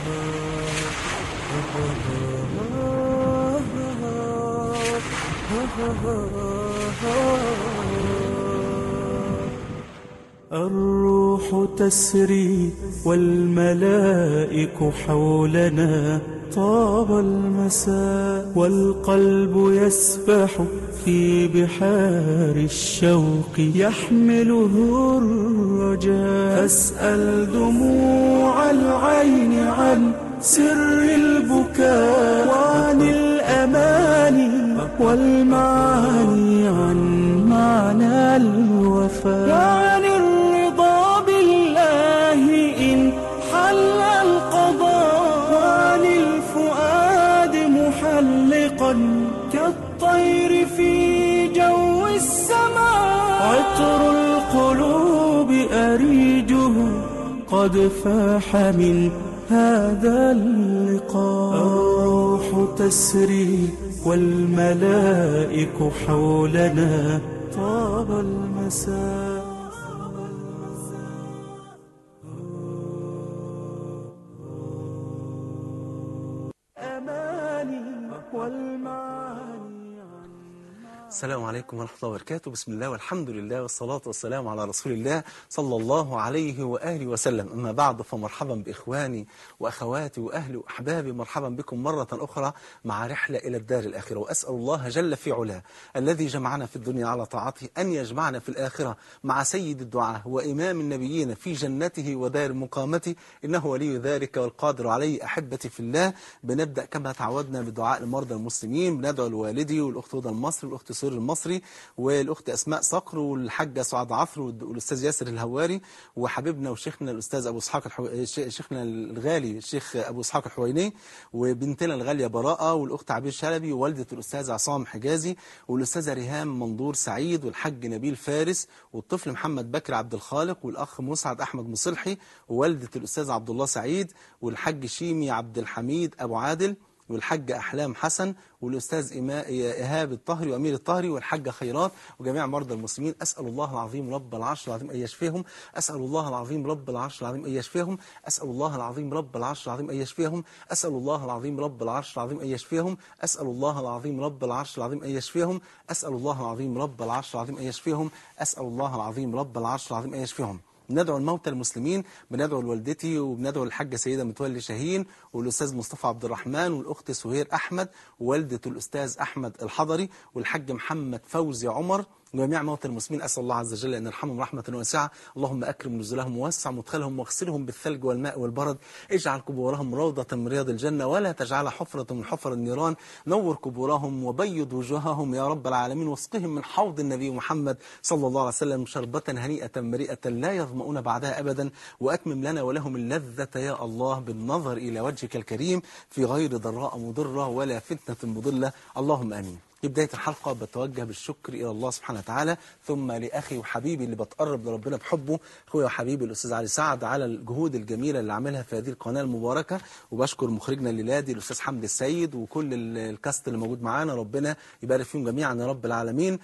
الروح تسري والملائك حولنا طاب المساء والقلب يسبح في بحار الشوق يحمله الرجاء فاسأل دموع العين عن سر البكاء وعن الأماني والمعاني عن معنى الوفاء وعن الرضا بالله إن حل القضاء وعن الفؤاد محلقا كالطير في جو السماء عطر القلوب أريجه قد فاح من هذا اللقاء الروح تسري والملائك حولنا طاب المساء أماني والمعاني السلام عليكم ورحمة الله وبركاته بسم الله والحمد لله والصلاة والسلام على رسول الله صلى الله عليه وآله وسلم أما بعد فمرحبا بإخواني وأخواتي وأهلي وأحبابي مرحبا بكم مرة أخرى مع رحلة إلى الدار الآخرة وأسأل الله جل في علاه الذي جمعنا في الدنيا على طاعته أن يجمعنا في الآخرة مع سيد الدعاء وإمام النبيين في جنته ودار مقامته إنه ولي ذلك والقادر عليه أحبتي في الله بنبدأ كما تعودنا بدعاء المرضى المسلمين بندعو لوالدي والأخت هدى المصري والأخت سور المصري والأخت أسماء صقر والحاجة سعاد عصر والأستاذ ياسر الهواري وحبيبنا وشيخنا الأستاذ أبو إسحاق الحو... شيخنا الغالي الشيخ أبو إسحاق الحويني وبنتنا الغالية براءة والأخت عبير شلبي ووالدة الأستاذ عصام حجازي والأستاذة ريهام منظور سعيد والحاج نبيل فارس والطفل محمد بكر عبد الخالق والأخ مسعد أحمد مصلحي ووالدة الأستاذ عبد الله سعيد والحاج شيمي عبد الحميد أبو عادل والحاجة أحلام حسن والأستاذ إيهاب الطهري وأمير الطهري والحاجة خيرات وجميع مرضى المسلمين أسأل الله العظيم رب العرش العظيم أن يشفيهم أسأل الله العظيم رب العرش العظيم أن يشفيهم أسأل الله العظيم رب العرش العظيم أن يشفيهم أسأل الله العظيم رب العرش العظيم أن يشفيهم أسأل الله العظيم رب العرش العظيم أن يشفيهم أسأل الله العظيم رب العرش العظيم أن يشفيهم أسأل الله العظيم رب العرش العظيم أن يشفيهم بندعو الموتى المسلمين بندعو لوالدتي وبندعو الحاجة سيدة متولي شاهين والأستاذ مصطفى عبد الرحمن والأخت سهير أحمد ووالدة الأستاذ أحمد الحضري والحاج محمد فوزي عمر وجميع موتى المسلمين أسأل الله عز وجل أن يرحمهم رحمة واسعة اللهم أكرم نزلهم ووسع مدخلهم واغسلهم بالثلج والماء والبرد اجعل قبورهم روضة من رياض الجنة ولا تجعل حفرة من حفر النيران نور قبورهم وبيض وجوههم يا رب العالمين واسقهم من حوض النبي محمد صلى الله عليه وسلم شربة هنيئة مريئة لا يظمؤون بعدها أبدا وأتمم لنا ولهم اللذة يا الله بالنظر إلى وجهك الكريم في غير ضراء مضرة ولا فتنة مضلة اللهم آمين في بداية الحلقة بتوجه بالشكر إلى الله سبحانه وتعالى ثم لأخي وحبيبي اللي بتقرب لربنا بحبه أخويا وحبيبي الأستاذ علي سعد على الجهود الجميلة اللي عاملها في هذه القناة المباركة وبشكر مخرجنا الليلادي الأستاذ حمدي السيد وكل الكاست اللي موجود معانا ربنا يبارك فيهم جميعا يا رب العالمين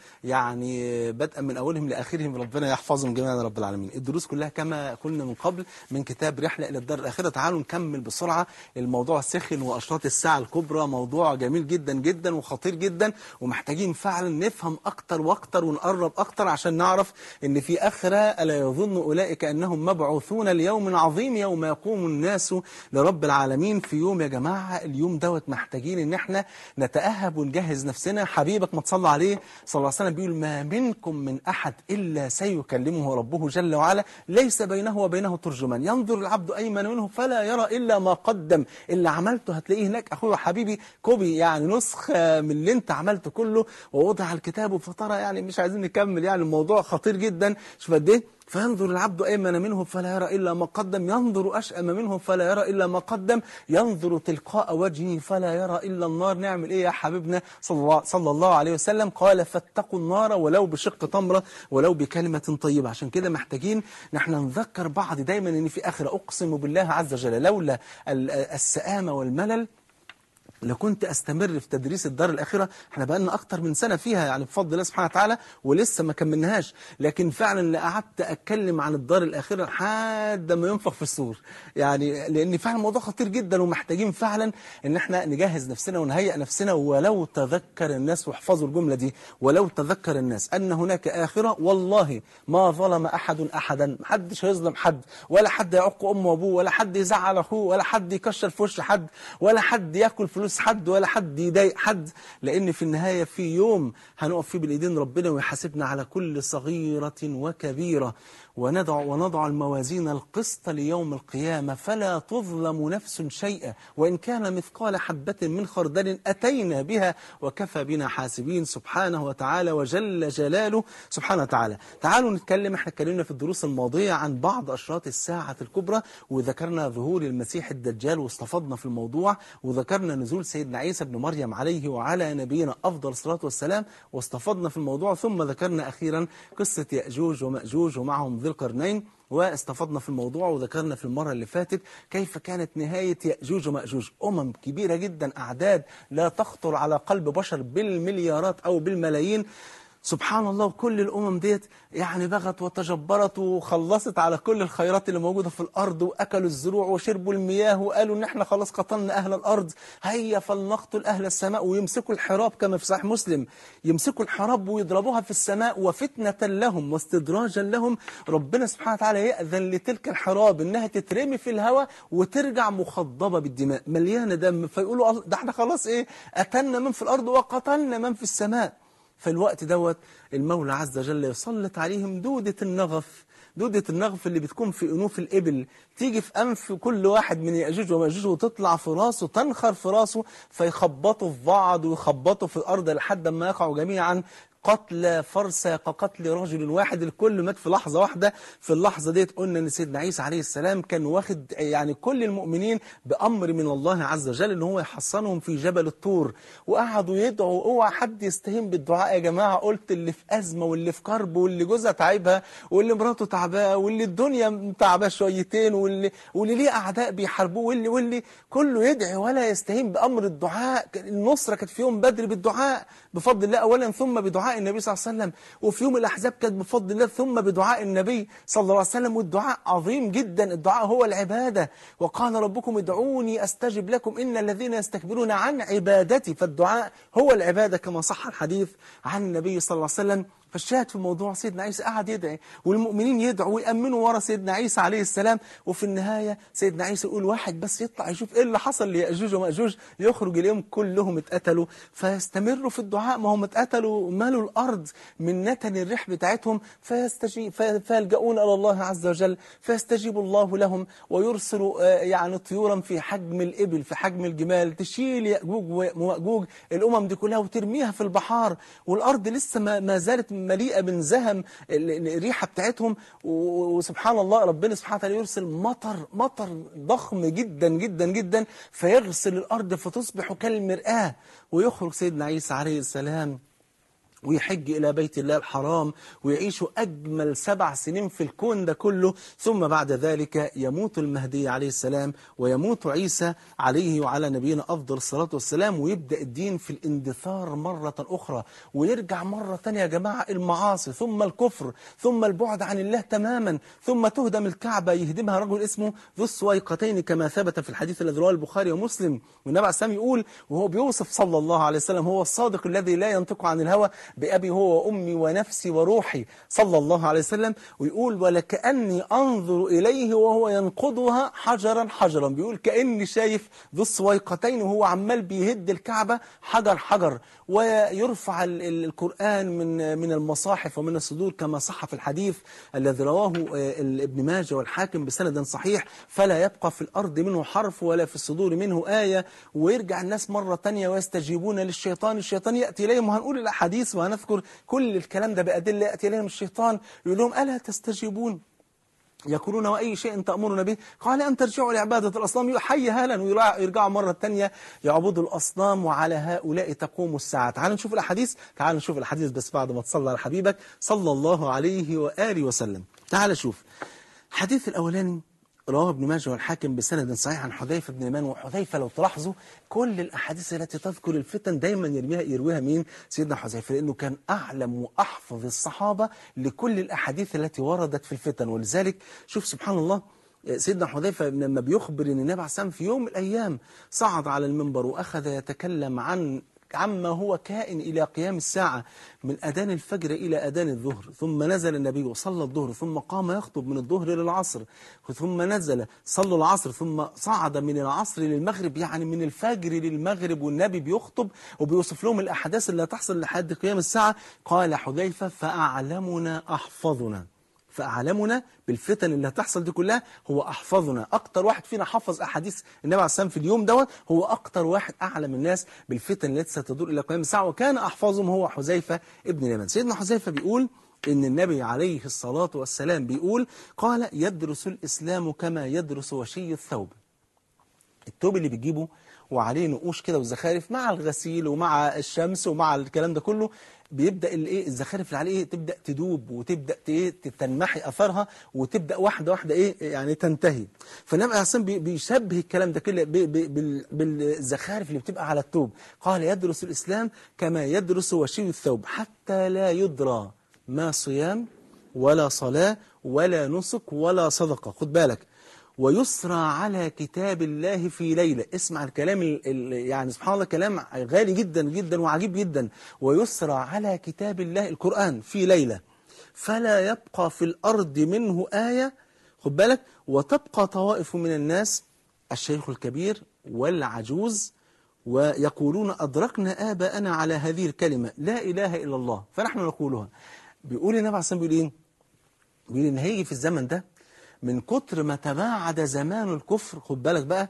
يعني بدءا من أولهم لآخرهم ربنا يحفظهم جميعا يا رب العالمين الدروس كلها كما قلنا من قبل من كتاب رحلة إلى الدار الآخرة تعالوا نكمل بسرعة الموضوع سخن وأشراط الساعة الكبرى موضوع جميل جدا جدا وخطير جدا ومحتاجين فعلا نفهم أكتر وأكتر ونقرب أكتر عشان نعرف إن في آخرة ألا يظن أولئك أنهم مبعوثون ليوم عظيم يوم يقوم الناس لرب العالمين في يوم يا جماعة اليوم دوت محتاجين إن احنا نتأهب ونجهز نفسنا حبيبك ما تصلى عليه صلى الله عليه وسلم بيقول ما منكم من أحد إلا سيكلمه ربه جل وعلا ليس بينه وبينه ترجمان ينظر العبد أيمن منه فلا يرى إلا ما قدم اللي عملته هتلاقيه هناك أخوي وحبيبي كوبي يعني نسخة من اللي انت عملته كله ووضع الكتاب فترى يعني مش عايزين نكمل يعني الموضوع خطير جدا شوف قد ايه فينظر العبد أيمن منه فلا يرى إلا ما قدم ينظر أشأم منه فلا يرى إلا ما قدم ينظر تلقاء وجهه فلا يرى إلا النار نعمل إيه يا حبيبنا صلى الله, صلى الله عليه وسلم قال فاتقوا النار ولو بشق تمرة ولو بكلمة طيبة عشان كده محتاجين نحن نذكر بعض دايما إن في آخرة أقسم بالله عز وجل لولا السآمة والملل لو كنت استمر في تدريس الدار الاخره احنا بقالنا اكتر من سنه فيها يعني بفضل الله سبحانه وتعالى ولسه ما كملناهاش لكن فعلا قعدت اتكلم عن الدار الاخره لحد ما ينفخ في السور يعني لان فعلا الموضوع خطير جدا ومحتاجين فعلا ان احنا نجهز نفسنا ونهيئ نفسنا ولو تذكر الناس واحفظوا الجمله دي ولو تذكر الناس ان هناك اخره والله ما ظلم احد احدا محدش هيظلم حد ولا حد يعق امه وابوه ولا حد يزعل اخوه ولا حد يكشر في وش حد ولا حد ياكل فلوس حد ولا حد يضايق حد لان في النهايه في يوم هنقف فيه بالايدين ربنا ويحاسبنا على كل صغيره وكبيره ونضع ونضع الموازين القسط ليوم القيامة فلا تظلم نفس شيئا وإن كان مثقال حبة من خردل أتينا بها وكفى بنا حاسبين سبحانه وتعالى وجل جلاله سبحانه وتعالى تعالوا نتكلم احنا اتكلمنا في الدروس الماضية عن بعض أشراط الساعة الكبرى وذكرنا ظهور المسيح الدجال واستفضنا في الموضوع وذكرنا نزول سيدنا عيسى بن مريم عليه وعلى نبينا أفضل الصلاة والسلام واستفضنا في الموضوع ثم ذكرنا أخيرا قصة يأجوج ومأجوج ومعهم ذي القرنين واستفضنا في الموضوع وذكرنا في المرة اللي فاتت كيف كانت نهاية يأجوج ومأجوج أمم كبيرة جدا أعداد لا تخطر على قلب بشر بالمليارات أو بالملايين سبحان الله وكل الأمم ديت يعني بغت وتجبرت وخلصت على كل الخيرات اللي موجودة في الأرض وأكلوا الزروع وشربوا المياه وقالوا إن إحنا خلاص قتلنا أهل الأرض هيا فلنقتل أهل السماء ويمسكوا الحراب كما في صحيح مسلم يمسكوا الحراب ويضربوها في السماء وفتنة لهم واستدراجا لهم ربنا سبحانه وتعالى يأذن لتلك الحراب إنها تترمي في الهواء وترجع مخضبة بالدماء مليانة دم فيقولوا ده احنا خلاص إيه قتلنا من في الأرض وقتلنا من في السماء في الوقت دوت المولى عز وجل يسلط عليهم دودة النغف دودة النغف اللي بتكون في أنوف الإبل تيجي في أنف كل واحد من يأجوج ومأجوج وتطلع في راسه تنخر في راسه فيخبطوا في بعض ويخبطوا في الأرض لحد ما يقعوا جميعا قتل فرسة كقتل رجل واحد الكل مات في لحظة واحدة في اللحظة ديت قلنا ان سيدنا عيسى عليه السلام كان واخد يعني كل المؤمنين بأمر من الله عز وجل ان هو يحصنهم في جبل الطور وقعدوا يدعوا اوعى حد يستهين بالدعاء يا جماعة قلت اللي في أزمة واللي في كرب واللي جوزها تعبها واللي مراته تعباه واللي الدنيا تعباه شويتين واللي واللي ليه أعداء بيحاربوه واللي واللي كله يدعي ولا يستهين بأمر الدعاء النصرة كانت في يوم بدر بالدعاء بفضل الله أولا ثم بدعاء النبي صلى الله عليه وسلم وفي يوم الأحزاب كانت بفضل الله ثم بدعاء النبي صلى الله عليه وسلم والدعاء عظيم جدا الدعاء هو العبادة وقال ربكم ادعوني أستجب لكم إن الذين يستكبرون عن عبادتي فالدعاء هو العبادة كما صح الحديث عن النبي صلى الله عليه وسلم فالشاهد في الموضوع سيدنا عيسى قعد يدعي والمؤمنين يدعوا ويأمنوا ورا سيدنا عيسى عليه السلام وفي النهاية سيدنا عيسى يقول واحد بس يطلع يشوف ايه اللي حصل ليأجوج ومأجوج يخرج اليوم كلهم اتقتلوا فيستمروا في الدعاء ما هم اتقتلوا مالوا الأرض من نتن الريح بتاعتهم فيستجيب فيلجؤون إلى الله عز وجل فيستجيب الله لهم ويرسل يعني طيورا في حجم الإبل في حجم الجمال تشيل يأجوج ومأجوج الأمم دي كلها وترميها في البحار والأرض لسه ما زالت مليئة من زهم الريحة بتاعتهم وسبحان الله ربنا سبحانه وتعالى يرسل مطر مطر ضخم جدا جدا جدا فيغسل الأرض فتصبح كالمرآة ويخرج سيدنا عيسى عليه السلام ويحج إلى بيت الله الحرام ويعيش أجمل سبع سنين في الكون ده كله ثم بعد ذلك يموت المهدي عليه السلام ويموت عيسى عليه وعلى نبينا أفضل الصلاة والسلام ويبدأ الدين في الاندثار مرة أخرى ويرجع مرة تانية يا جماعة المعاصي ثم الكفر ثم البعد عن الله تماما ثم تهدم الكعبة يهدمها رجل اسمه ذو السويقتين كما ثبت في الحديث الذي رواه البخاري ومسلم والنبي عليه السلام يقول وهو بيوصف صلى الله عليه وسلم هو الصادق الذي لا ينطق عن الهوى بأبي هو وأمي ونفسي وروحي صلى الله عليه وسلم ويقول ولكأني أنظر إليه وهو ينقضها حجرا حجرا بيقول كأني شايف ذو السويقتين وهو عمال بيهد الكعبة حجر حجر ويرفع القرآن من من المصاحف ومن الصدور كما صح في الحديث الذي رواه ابن ماجه والحاكم بسند صحيح فلا يبقى في الأرض منه حرف ولا في الصدور منه آية ويرجع الناس مرة تانية ويستجيبون للشيطان الشيطان يأتي إليهم وهنقول الأحاديث وهنذكر كل الكلام ده بأدلة يأتي إليهم الشيطان يقول لهم ألا تستجيبون يقولون وأي شيء تأمرنا به قال أن ترجعوا لعبادة الأصنام حي هلا ويرجعوا مرة تانية يعبدوا الأصنام وعلى هؤلاء تقوم الساعة تعالوا نشوف الأحاديث تعالوا نشوف الأحاديث بس بعد ما تصلى على حبيبك صلى الله عليه وآله وسلم تعال شوف الحديث الأولاني رواه ابن ماجه والحاكم بسند صحيح عن حذيفه بن اليمان وحذيفه لو تلاحظوا كل الاحاديث التي تذكر الفتن دايما يرميها يرويها مين؟ سيدنا حذيفه لانه كان اعلم واحفظ الصحابه لكل الاحاديث التي وردت في الفتن ولذلك شوف سبحان الله سيدنا حذيفه لما بيخبر ان النبي عليه الصلاه والسلام في يوم من الايام صعد على المنبر واخذ يتكلم عن عما هو كائن إلى قيام الساعة من أذان الفجر إلى أذان الظهر ثم نزل النبي وصلى الظهر ثم قام يخطب من الظهر للعصر ثم نزل صلوا العصر ثم صعد من العصر للمغرب يعني من الفجر للمغرب والنبي بيخطب وبيوصف لهم الأحداث اللي هتحصل لحد قيام الساعة قال حذيفة فأعلمنا أحفظنا فأعلمنا بالفتن اللي هتحصل دي كلها هو أحفظنا أكتر واحد فينا حفظ أحاديث النبي عليه السلام في اليوم دوت هو أكتر واحد أعلم الناس بالفتن التي ستدور إلى قيام الساعة وكان أحفظهم هو حذيفة ابن اليمان سيدنا حذيفة بيقول إن النبي عليه الصلاة والسلام بيقول قال يدرس الإسلام كما يدرس وشي الثوب الثوب اللي بتجيبه وعليه نقوش كده وزخارف مع الغسيل ومع الشمس ومع الكلام ده كله بيبدا الايه الزخارف اللي عليه ايه تبدا تدوب وتبدا ايه تنمحي اثرها وتبدا واحده واحده ايه يعني تنتهي فالنبي عليه الصلاه والسلام بيشبه الكلام ده كله بالزخارف اللي بتبقى على الثوب قال يدرس الاسلام كما يدرس وشي الثوب حتى لا يدرى ما صيام ولا صلاه ولا نسك ولا صدقه خد بالك ويسرى على كتاب الله في ليلة اسمع الكلام ال ال يعني سبحان الله كلام غالي جدا جدا وعجيب جدا ويسرى على كتاب الله القرآن في ليلة فلا يبقى في الأرض منه آية خد بالك وتبقى طوائف من الناس الشيخ الكبير والعجوز ويقولون أدركنا آباءنا على هذه الكلمة لا إله إلا الله فنحن نقولها بيقول النبي عليه الصلاة والسلام بيقول إيه؟ بيقول إن هيجي في الزمن ده من كتر ما تباعد زمان الكفر خد بالك بقى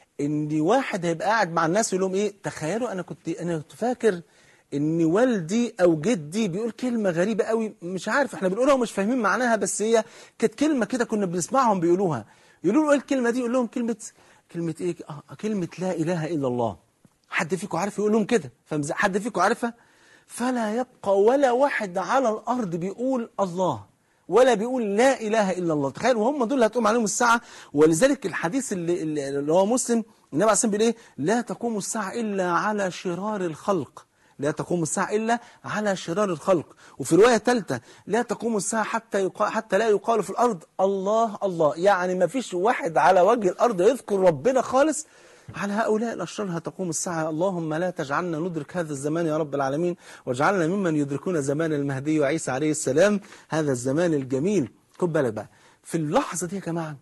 ان واحد هيبقى قاعد مع الناس يقول لهم ايه تخيلوا انا كنت انا كنت فاكر ان والدي او جدي بيقول كلمه غريبه قوي مش عارف احنا بنقولها ومش فاهمين معناها بس هي كانت كلمه كده كنا بنسمعهم بيقولوها يقولوا له ايه الكلمه دي يقول لهم كلمه كلمه ايه اه كلمه لا اله الا الله حد فيكم عارف يقول لهم كده حد فيكم عارفها فلا يبقى ولا واحد على الارض بيقول الله ولا بيقول لا إله إلا الله تخيل وهم دول اللي هتقوم عليهم الساعة ولذلك الحديث اللي, اللي هو مسلم النبي عليه الصلاة بيقول إيه لا تقوم الساعة إلا على شرار الخلق لا تقوم الساعة إلا على شرار الخلق وفي رواية ثالثة لا تقوم الساعة حتى يقال حتى لا يقال في الأرض الله الله يعني ما فيش واحد على وجه الأرض يذكر ربنا خالص على هؤلاء الأشرار هتقوم الساعة اللهم لا تجعلنا ندرك هذا الزمان يا رب العالمين واجعلنا ممن يدركون زمان المهدي وعيسى عليه السلام هذا الزمان الجميل خد بالك بقى في اللحظة دي يا جماعة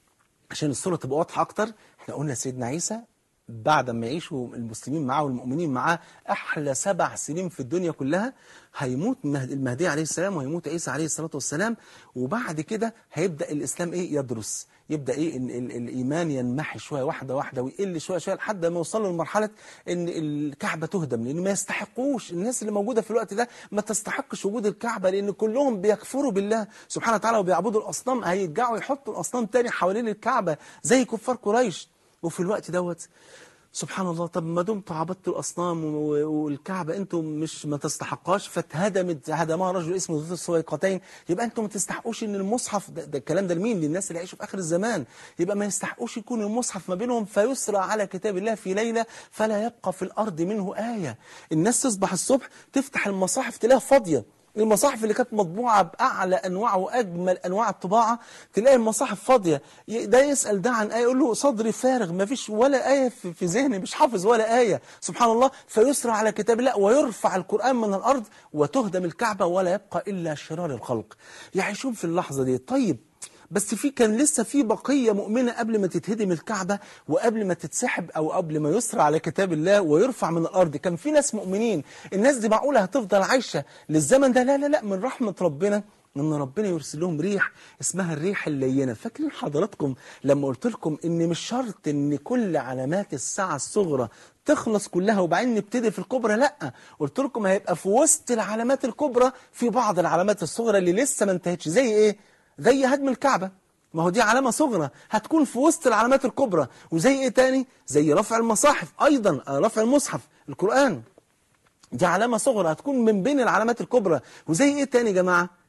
عشان الصورة تبقى واضحة أكتر احنا قلنا سيدنا عيسى بعد ما يعيشوا المسلمين معاه والمؤمنين معاه أحلى سبع سنين في الدنيا كلها هيموت المهدي عليه السلام وهيموت عيسى عليه الصلاة والسلام وبعد كده هيبدأ الإسلام إيه يدرس يبدأ إيه ال ال الإيمان ينمحي شوية واحدة واحدة ويقل شوية شوية لحد ما يوصلوا لمرحلة إن الكعبة تهدم لأن ما يستحقوش الناس اللي موجودة في الوقت ده ما تستحقش وجود الكعبة لأن كلهم بيكفروا بالله سبحانه وتعالى وبيعبدوا الأصنام هيرجعوا يحطوا الأصنام تاني حوالين الكعبة زي كفار قريش وفي الوقت دوت سبحان الله طب ما دمتوا عبدتوا الاصنام والكعبه انتم مش ما تستحقاش فاتهدمت هدمها رجل اسمه ذو السويقتين يبقى انتم ما تستحقوش ان المصحف ده, ده الكلام ده لمين للناس اللي يعيشوا في اخر الزمان يبقى ما يستحقوش يكون المصحف ما بينهم فيسرى على كتاب الله في ليله فلا يبقى في الارض منه ايه الناس تصبح الصبح تفتح المصاحف تلاقيها فاضيه المصاحف اللي كانت مطبوعة بأعلى أنواع وأجمل أنواع الطباعة تلاقي المصاحف فاضية ده يسأل ده عن آية يقول له صدري فارغ ما فيش ولا آية في ذهني مش حافظ ولا آية سبحان الله فيسرى على كتاب الله ويرفع القرآن من الأرض وتهدم الكعبة ولا يبقى إلا شرار الخلق يعيشون في اللحظة دي طيب بس في كان لسه في بقية مؤمنة قبل ما تتهدم الكعبة وقبل ما تتسحب أو قبل ما يسرى على كتاب الله ويرفع من الأرض كان في ناس مؤمنين الناس دي معقولة هتفضل عايشة للزمن ده لا لا لا من رحمة ربنا ان ربنا يرسل لهم ريح اسمها الريح اللينه فاكرين حضراتكم لما قلت لكم ان مش شرط ان كل علامات الساعه الصغرى تخلص كلها وبعدين نبتدي في الكبرى لا قلت لكم هيبقى في وسط العلامات الكبرى في بعض العلامات الصغرى اللي لسه ما انتهتش زي ايه زي هدم الكعبة ما هو دي علامة صغرى هتكون في وسط العلامات الكبرى وزي ايه تاني زي رفع المصاحف ايضا رفع المصحف القرآن دي علامة صغرى هتكون من بين العلامات الكبرى وزي ايه تاني يا جماعة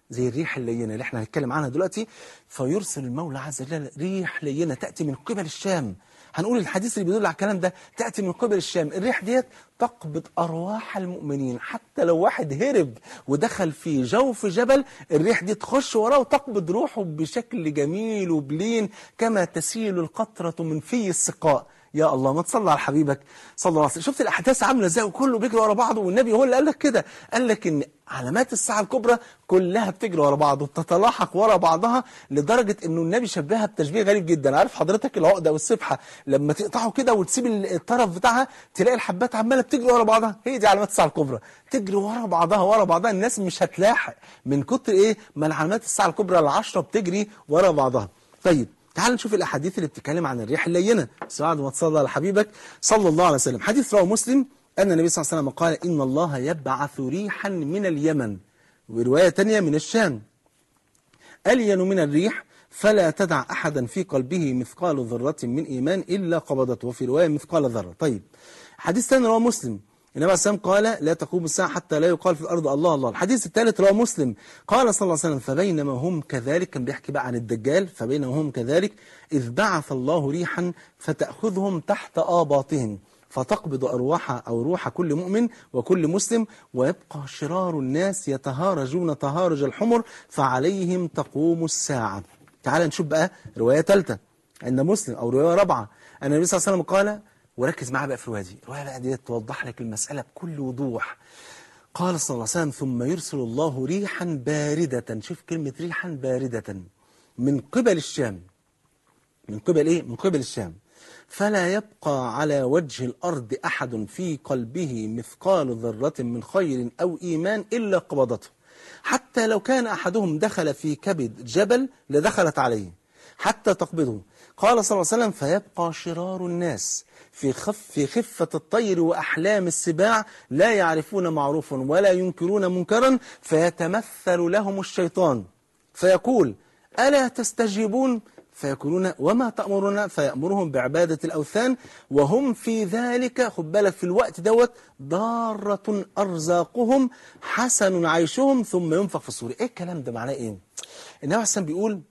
زي الريح اللينة اللي احنا هنتكلم عنها دلوقتي فيرسل المولى عز وجل ريح لينة تأتي من قبل الشام هنقول الحديث اللي بيدل على الكلام ده تأتي من قبل الشام الريح ديت تقبض أرواح المؤمنين حتى لو واحد هرب ودخل في جوف جبل الريح دي تخش وراه وتقبض روحه بشكل جميل وبلين كما تسيل القطرة من في السقاء يا الله ما تصلى على حبيبك صلى الله عليه وسلم شفت الاحداث عامله ازاي وكله بيجري ورا بعضه والنبي هو اللي قال لك كده قال لك ان علامات الساعه الكبرى كلها بتجري ورا بعض وبتتلاحق ورا بعضها لدرجه انه النبي شبهها بتشبيه غريب جدا عارف حضرتك العقده والسبحه لما تقطعه كده وتسيب الطرف بتاعها تلاقي الحبات عماله بتجري ورا بعضها هي دي علامات الساعه الكبرى تجري ورا بعضها ورا بعضها الناس مش هتلاحق من كتر ايه ما العلامات الساعه الكبرى العشره بتجري ورا بعضها طيب تعال نشوف الاحاديث اللي بتتكلم عن الريح اللينه بس بعد ما تصلى على حبيبك صلى الله عليه وسلم حديث رواه مسلم ان النبي صلى الله عليه وسلم قال ان الله يبعث ريحا من اليمن وروايه ثانيه من الشام الين من الريح فلا تدع احدا في قلبه مثقال ذره من ايمان الا قبضته وفي روايه مثقال ذره طيب حديث ثاني رواه مسلم النبي عليه السلام قال لا تقوم الساعة حتى لا يقال في الأرض الله الله الحديث الثالث رواه مسلم قال صلى الله عليه وسلم فبينما هم كذلك كان بيحكي بقى عن الدجال فبينما هم كذلك إذ بعث الله ريحا فتأخذهم تحت آباطهم فتقبض أرواح أو روح كل مؤمن وكل مسلم ويبقى شرار الناس يتهارجون تهارج الحمر فعليهم تقوم الساعة تعال نشوف بقى رواية ثالثة عند مسلم أو رواية رابعة أن النبي صلى الله عليه وسلم قال وركز معايا بقى في الرواية دي الرواية بقى دي توضح لك المسألة بكل وضوح قال صلى الله عليه وسلم ثم يرسل الله ريحا باردة شوف كلمة ريحا باردة من قبل الشام من قبل ايه من قبل الشام فلا يبقى على وجه الأرض أحد في قلبه مثقال ذرة من خير أو إيمان إلا قبضته حتى لو كان أحدهم دخل في كبد جبل لدخلت عليه حتى تقبضه قال صلى الله عليه وسلم فيبقى شرار الناس في خف في خفة الطير وأحلام السباع لا يعرفون معروفا ولا ينكرون منكرا فيتمثل لهم الشيطان فيقول ألا تستجيبون فيقولون وما تأمرنا فيأمرهم بعبادة الأوثان وهم في ذلك خد بالك في الوقت دوت ضارة أرزاقهم حسن عيشهم ثم ينفخ في الصور إيه الكلام ده معناه إيه النبي عليه السلام بيقول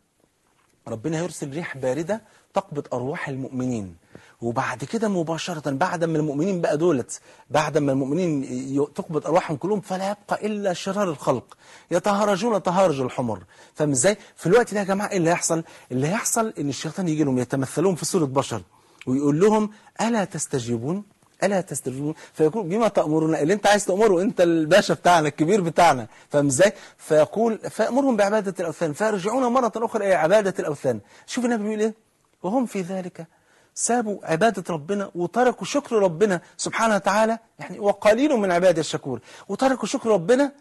ربنا يرسل ريح باردة تقبض أرواح المؤمنين وبعد كده مباشرة بعد ما المؤمنين بقى دولت بعد ما المؤمنين ي- تقبض أرواحهم كلهم فلا يبقى إلا شرار الخلق يتهرجون تهارج الحمر فاهم ازاي؟ في الوقت ده يا جماعة إيه اللي هيحصل؟ اللي هيحصل إن الشيطان يجي لهم يتمثلون في صورة بشر ويقول لهم ألا تستجيبون؟ ألا تستجيبون فيقول بما تأمرون اللي أنت عايز تأمره أنت الباشا بتاعنا الكبير بتاعنا فاهم ازاي؟ فيقول فيأمرهم بعبادة الأوثان فيرجعون مرة أخرى إلى عبادة الأوثان شوف النبي بيقول إيه؟ وهم في ذلك سابوا عبادة ربنا وتركوا شكر ربنا سبحانه وتعالى يعني وقليل من عباد الشكور وتركوا شكر ربنا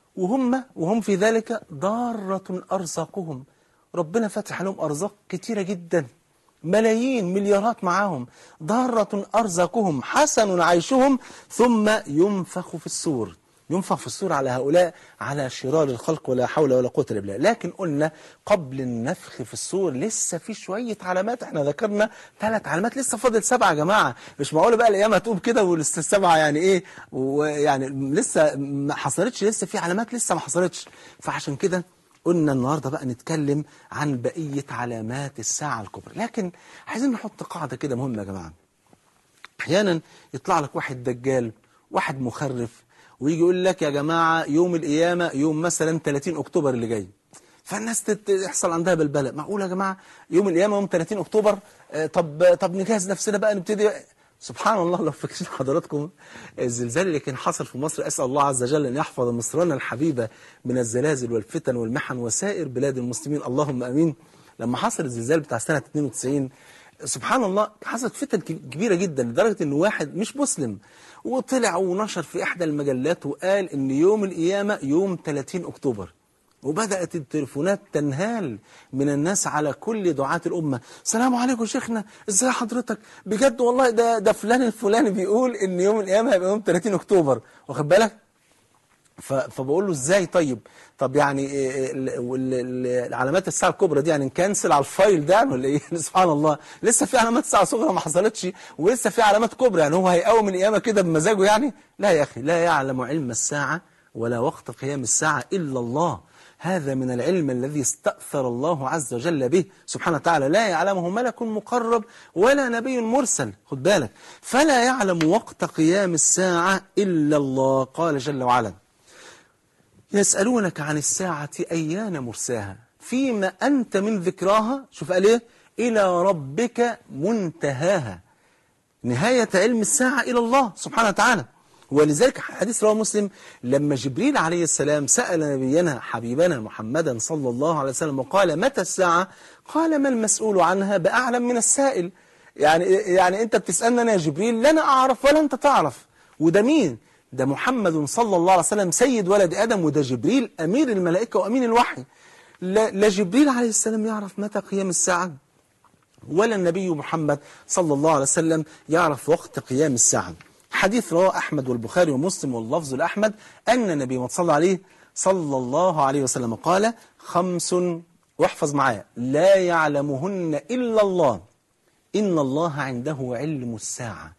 وهم وهم في ذلك ضارة أرزاقهم ربنا فتح لهم أرزاق كتيرة جدا ملايين مليارات معاهم ضارة أرزاقهم حسن عيشهم ثم ينفخ في السور ينفخ في السور على هؤلاء على شرار الخلق ولا حول ولا قوة إلا بالله لكن قلنا قبل النفخ في السور لسه في شوية علامات احنا ذكرنا ثلاث علامات لسه فاضل سبعة يا جماعة مش معقولة بقى الأيام هتقوم كده ولسه السبعة يعني إيه ويعني لسه ما حصلتش لسه في علامات لسه ما حصلتش فعشان كده قلنا النهاردة بقى نتكلم عن بقية علامات الساعة الكبرى لكن عايزين نحط قاعدة كده مهمة يا جماعة احيانا يطلع لك واحد دجال واحد مخرف ويجي يقول لك يا جماعة يوم القيامة يوم مثلا 30 أكتوبر اللي جاي فالناس تت- يحصل عندها بلبلة معقول يا جماعة يوم القيامة يوم 30 أكتوبر آه، طب طب نجهز نفسنا بقى نبتدي سبحان الله لو فاكرين حضراتكم الزلزال اللي كان حصل في مصر أسأل الله عز وجل أن يحفظ مصرنا الحبيبة من الزلازل والفتن والمحن وسائر بلاد المسلمين اللهم أمين لما حصل الزلزال بتاع سنة 92 سبحان الله حصلت فتن كب- كبيرة جدا لدرجة ان واحد مش مسلم وطلع ونشر في احدى المجلات وقال ان يوم القيامة يوم 30 اكتوبر وبدأت التليفونات تنهال من الناس على كل دعاة الأمة السلام عليكم شيخنا ازاي حضرتك بجد والله ده ده فلان الفلاني بيقول ان يوم القيامة هيبقى يوم 30 اكتوبر واخد بالك ف- فبقول له ازاي طيب طب يعني إيه ال- وال- ال- العلامات الساعه الكبرى دي يعني نكنسل على الفايل ده ولا ايه سبحان الله لسه في علامات ساعه صغرى ما حصلتش ولسه في علامات كبرى يعني هو هيقوم القيامه كده بمزاجه يعني لا يا اخي لا يعلم علم الساعه ولا وقت قيام الساعه الا الله هذا من العلم الذي استأثر الله عز وجل به سبحانه وتعالى لا يعلمه ملك مقرب ولا نبي مرسل خد بالك فلا يعلم وقت قيام الساعة إلا الله قال جل وعلا يسألونك عن الساعة أيان مرساها فيما أنت من ذكراها شوف قال إيه إلى ربك منتهاها نهاية علم الساعة إلى الله سبحانه وتعالى ولذلك حديث رواه مسلم لما جبريل عليه السلام سأل نبينا حبيبنا محمدا صلى الله عليه وسلم وقال متى الساعة قال ما المسؤول عنها بأعلم من السائل يعني يعني أنت بتسألني أنا يا جبريل لا أنا أعرف ولا أنت تعرف وده مين ده محمد صلى الله عليه وسلم سيد ولد آدم وده جبريل أمير الملائكة وأمين الوحي لا, لا جبريل عليه السلام يعرف متى قيام الساعة ولا النبي محمد صلى الله عليه وسلم يعرف وقت قيام الساعة حديث رواه أحمد والبخاري ومسلم واللفظ الأحمد أن النبي ما صلى عليه صلى الله عليه وسلم قال خمس واحفظ معايا لا يعلمهن إلا الله إن الله عنده علم الساعة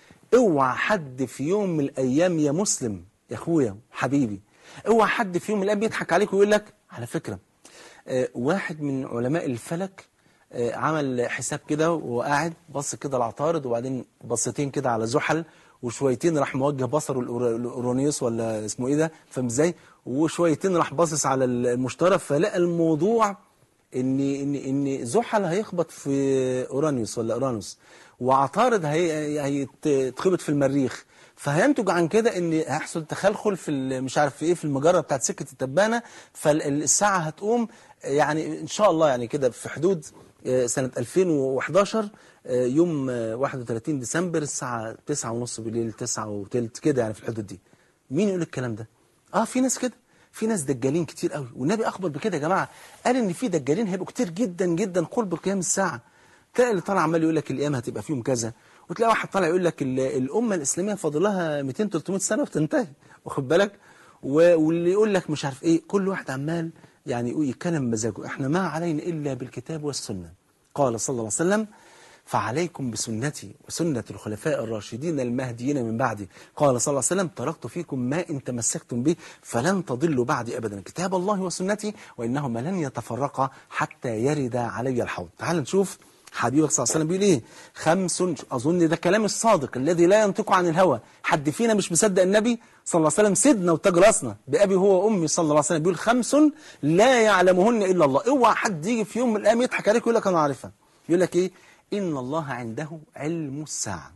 اوعى حد في يوم من الأيام يا مسلم يا أخويا حبيبي اوعى حد في يوم من الأيام يضحك عليك ويقول لك على فكرة آه، واحد من علماء الفلك آه، عمل حساب كده وقاعد بص كده العطارد وبعدين بصتين كده على زحل وشويتين راح موجه بصره الأور- الاورانيوس ولا اسمه ايه ده فاهم ازاي وشويتين راح باصص على المشتري فلقى الموضوع ان ان ان زحل هيخبط في اورانيوس ولا اورانوس وعطارد هي- هيتخبط في المريخ فهينتج عن كده ان هيحصل تخلخل في ال- مش عارف في ايه في المجره بتاعت سكه التبانه فالساعه هتقوم يعني ان شاء الله يعني كده في حدود آه، سنه 2011 آه، يوم آه، 31 ديسمبر الساعه 9 ونص بالليل 9 وثلث كده يعني في الحدود دي مين يقول الكلام ده اه في ناس كده في ناس دجالين كتير قوي والنبي اخبر بكده يا جماعه قال ان في دجالين هيبقوا كتير جدا جدا قرب قيام الساعه تلاقي اللي طالع عمال يقول لك القيامه هتبقى فيهم كذا وتلاقي واحد طالع يقول لك ال- الامه الاسلاميه فاضل لها 200 300 سنه وتنتهي واخد بالك و- واللي يقول لك مش عارف ايه كل واحد عمال يعني يقول يتكلم مزاجه احنا ما علينا الا بالكتاب والسنه قال صلى الله عليه وسلم فعليكم بسنتي وسنة الخلفاء الراشدين المهديين من بعدي قال صلى الله عليه وسلم تركت فيكم ما إن تمسكتم به فلن تضلوا بعدي أبدا كتاب الله وسنتي وإنهما لن يتفرقا حتى يرد علي الحوض تعال نشوف حبيبك صلى الله عليه وسلم بيقول ايه خمس اظن ده كلام الصادق الذي لا ينطق عن الهوى حد فينا مش مصدق النبي صلى الله عليه وسلم سيدنا وتاج راسنا بابي هو وامي صلى الله عليه وسلم بيقول خمس لا يعلمهن الا الله اوعى حد يجي في يوم من الايام يضحك عليك ويقول لك انا عارفها يقول لك ايه ان الله عنده علم الساعه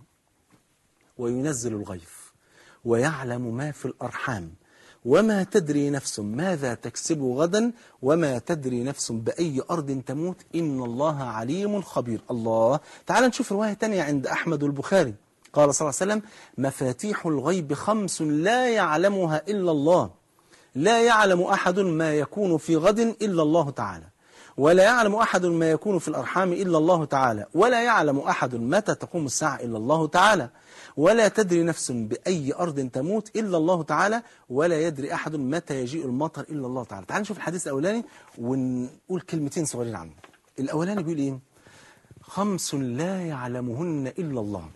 وينزل الغيث ويعلم ما في الأرحام وما تدري نفس ماذا تكسب غدا وما تدري نفس بأي أرض تموت إن الله عليم خبير الله تعال نشوف رواية تانية عند أحمد والبخاري قال صلى الله عليه وسلم مفاتيح الغيب خمس لا يعلمها إلا الله لا يعلم أحد ما يكون في غد إلا الله تعالى ولا يعلم أحد ما يكون في الأرحام إلا الله تعالى ولا يعلم أحد متى تقوم الساعة إلا الله تعالى ولا تدري نفس بأي أرض تموت إلا الله تعالى ولا يدري أحد متى يجيء المطر إلا الله تعالى تعال نشوف الحديث الأولاني ونقول كلمتين صغيرين عنه الأولاني بيقول إيه خمس لا يعلمهن إلا الله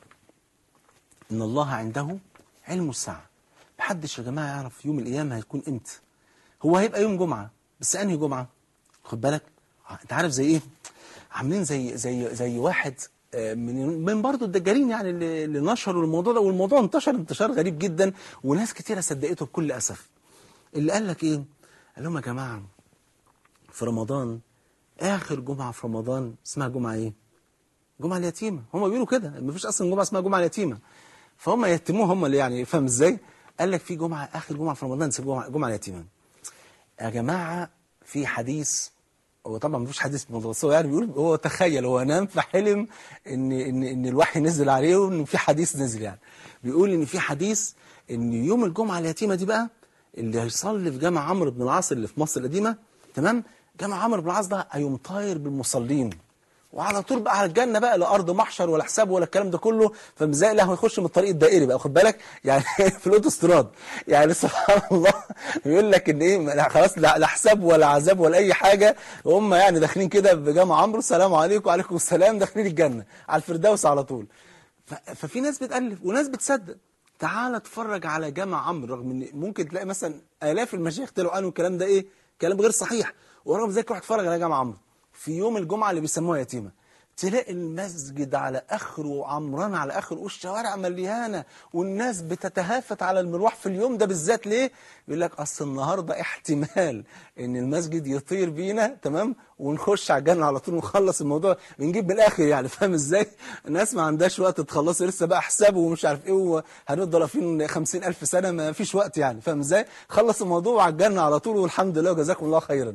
إن الله عنده علم الساعة محدش يا جماعة يعرف يوم القيامة هيكون إمتى هو هيبقى يوم جمعة بس أنهي جمعة خد بالك انت عارف زي ايه عاملين زي زي زي واحد آه، من من برضه الدجالين يعني اللي اللي نشروا الموضوع ده والموضوع انتشر انتشار غريب جدا وناس كتيره صدقته بكل اسف اللي قال لك ايه قال لهم يا جماعه في رمضان اخر جمعه في رمضان اسمها جمعه ايه جمعه اليتيمه هم بيقولوا كده مفيش اصلا جمعه اسمها جمعه اليتيمه فهم يتموها هم اللي يعني فاهم ازاي قال لك في جمعه اخر جمعه في رمضان اسمها جمعه جمعه اليتيمه يا جماعة في حديث هو طبعا مفيش حديث بالموضوع بس هو يعني بيقول هو تخيل هو نام فحلم ان ان ان الوحي نزل عليه وان في حديث نزل يعني بيقول ان في حديث ان يوم الجمعة اليتيمة دي بقى اللي هيصلي في جامع عمرو بن العاص اللي في مصر القديمة تمام جامع عمرو بن العاص ده هيقوم طاير بالمصلين وعلى طول بقى على الجنه بقى لا ارض محشر ولا حساب ولا الكلام ده كله فمزاي له هيخش من الطريق الدائري بقى خد بالك يعني في الاوتوستراد يعني سبحان الله بيقول لك ان ايه لا خلاص لا لا حساب ولا عذاب ولا اي حاجه هم يعني داخلين كده بجامع عمرو السلام عليكم وعليكم السلام داخلين الجنه على الفردوس على طول ف- ففي ناس بتالف وناس بتصدق تعال اتفرج على جامع عمرو رغم ان ممكن تلاقي مثلا الاف المشايخ طلعوا قالوا الكلام ده ايه كلام غير صحيح ورغم ذلك روح اتفرج على جامع عمرو في يوم الجمعه اللي بيسموها يتيمه تلاقي المسجد على اخره عمران على اخره والشوارع مليانه والناس بتتهافت على المروح في اليوم ده بالذات ليه؟ يقول لك اصل النهارده احتمال ان المسجد يطير بينا تمام ونخش على الجنه على طول ونخلص الموضوع بنجيب من الاخر يعني فاهم ازاي؟ الناس ما عندهاش وقت تخلص لسه بقى حسابه ومش عارف ايه وهنفضل فين 50000 سنه ما فيش وقت يعني فاهم ازاي؟ خلص الموضوع على الجنه على طول والحمد لله وجزاكم الله خيرا.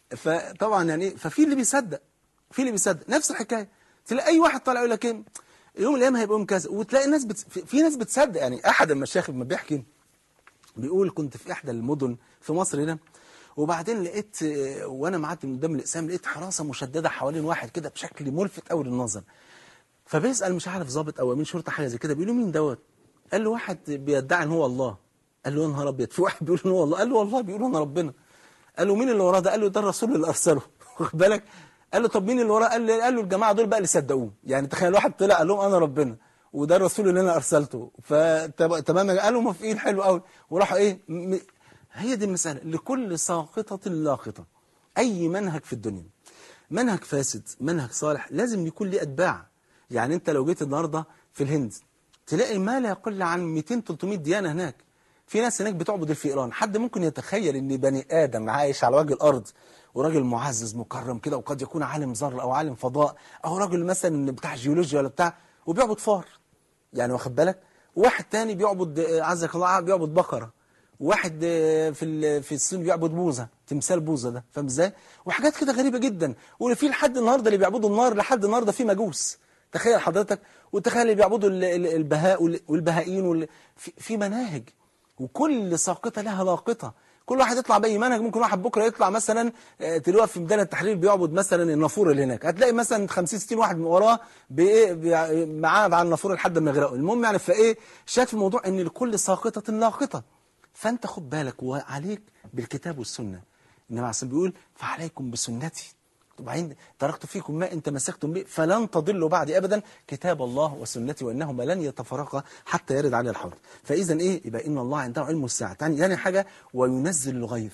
فطبعا يعني ففي اللي بيصدق في اللي بيصدق نفس الحكايه تلاقي اي واحد طالع يقول لك ايه يوم من الايام هيبقى يوم كذا وتلاقي الناس بت... في- في ناس بتصدق يعني احد المشايخ لما بيحكي بيقول كنت في احدى المدن في مصر هنا وبعدين لقيت آه، وانا معدي من قدام الاقسام لقيت حراسه مشدده حوالين واحد كده بشكل ملفت قوي للنظر فبيسال مش عارف ضابط او امين شرطه حاجه زي كده بيقول له مين دوت قال له واحد بيدعي ان هو الله قال له يا نهار ابيض في واحد بيقول ان هو الله قال له والله بيقول انا ربنا قال له مين اللي وراه ده قال له ده الرسول اللي ارسله واخد بالك قال له طب مين اللي وراه قال له قال له الجماعه دول بقى اللي صدقوه يعني تخيل واحد طلع قال لهم انا ربنا وده الرسول اللي انا ارسلته فتمام قالوا موافقين حلو قوي وراحوا ايه م... هي دي المساله لكل ساقطه لاقطه اي منهج في الدنيا منهج فاسد منهج صالح لازم يكون ليه اتباع يعني انت لو جيت النهارده في الهند تلاقي ما لا يقل عن 200 300 ديانه هناك في ناس هناك بتعبد الفئران حد ممكن يتخيل ان بني ادم عايش على وجه الارض وراجل معزز مكرم كده وقد يكون عالم ذر او عالم فضاء او راجل مثلا بتاع جيولوجيا ولا بتاع وبيعبد فار يعني واخد بالك واحد تاني بيعبد آه، عزك الله بيعبد بقره واحد آه، في ال- في الصين بيعبد بوذا تمثال بوذا ده فاهم ازاي وحاجات كده غريبه جدا وفي لحد النهارده اللي بيعبدوا النار لحد النهارده في مجوس تخيل حضرتك وتخيل اللي بيعبدوا ال- ال- البهاء وال- والبهائيين وال- في في مناهج وكل ساقطه لها لاقطه كل واحد يطلع باي منهج ممكن واحد بكره يطلع مثلا آه، تلاقيه في ميدان التحرير بيعبد مثلا النافوره اللي هناك هتلاقي مثلا 50 60 واحد من وراه بايه بي- معاه على النافوره لحد ما يغرقوا المهم يعني فايه شايف الموضوع ان لكل ساقطه لاقطه فانت خد بالك وعليك بالكتاب والسنه النبي عليه الصلاه بيقول فعليكم بسنتي وبعدين تركت فيكم ما ان تمسكتم به فلن تضلوا بعدي ابدا كتاب الله وسنتي وانهما لن يتفرقا حتى يرد علي الحوض فاذا ايه يبقى ان الله عنده علم الساعه يعني يعني حاجه وينزل الغيث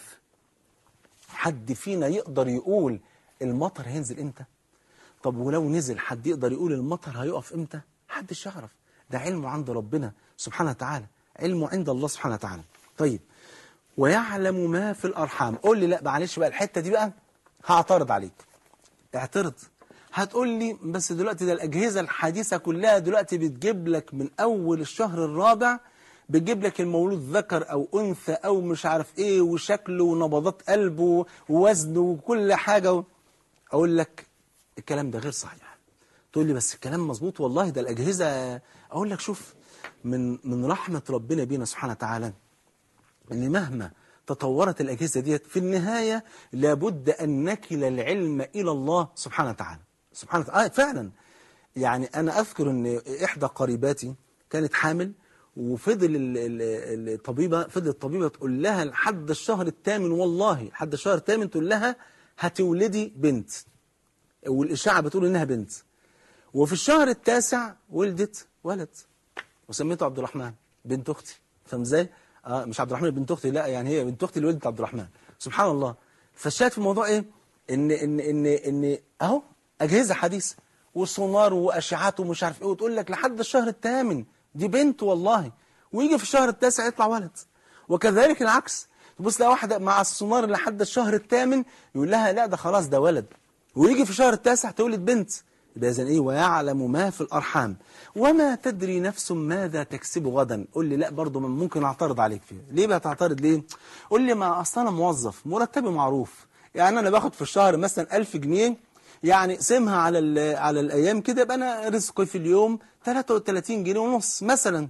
حد فينا يقدر يقول المطر هينزل امتى طب ولو نزل حد يقدر يقول المطر هيقف امتى محدش يعرف ده علمه عند ربنا سبحانه وتعالى علمه عند الله سبحانه وتعالى طيب ويعلم ما في الارحام قول لي لا معلش بقى الحته دي بقى هعترض عليك اعترض هتقول لي بس دلوقتي ده الاجهزه الحديثه كلها دلوقتي بتجيب لك من اول الشهر الرابع بتجيب لك المولود ذكر او انثى او مش عارف ايه وشكله ونبضات قلبه ووزنه وكل حاجه و... اقول لك الكلام ده غير صحيح تقول لي بس الكلام مظبوط والله ده الاجهزه اقول لك شوف من من رحمه ربنا بينا سبحانه وتعالى ان مهما تطورت الاجهزه ديت في النهايه لابد ان نكل العلم الى الله سبحانه وتعالى سبحانه وتعالى آه فعلا يعني انا اذكر ان احدى قريباتي كانت حامل وفضل ال- ال- الطبيبه فضل الطبيبه تقول لها لحد الشهر الثامن والله لحد الشهر الثامن تقول لها هتولدي بنت والاشاعه بتقول انها بنت وفي الشهر التاسع ولدت ولد وسميته عبد الرحمن بنت اختي فاهم ازاي؟ اه مش عبد الرحمن بنت اختي لا يعني هي بنت اختي اللي ولدت عبد الرحمن سبحان الله فالشاهد في الموضوع ايه؟ ان ان ان ان اهو اجهزه حديثه وسونار واشعات ومش عارف ايه وتقول لك لحد الشهر الثامن دي بنت والله ويجي في الشهر التاسع يطلع ولد وكذلك العكس تبص لها واحده مع السونار لحد الشهر الثامن يقول لها لا ده خلاص ده ولد ويجي في الشهر التاسع تولد بنت يبقى اذا ايه ويعلم ما في الارحام وما تدري نفس ماذا تكسب غدا قول لي لا برضه ممكن اعترض عليك فيها ليه بقى تعترض ليه قول لي ما اصل انا موظف مرتبي معروف يعني انا باخد في الشهر مثلا 1000 جنيه يعني سمها على ال- على الايام كده يبقى انا رزقي في اليوم 33 جنيه ونص مثلا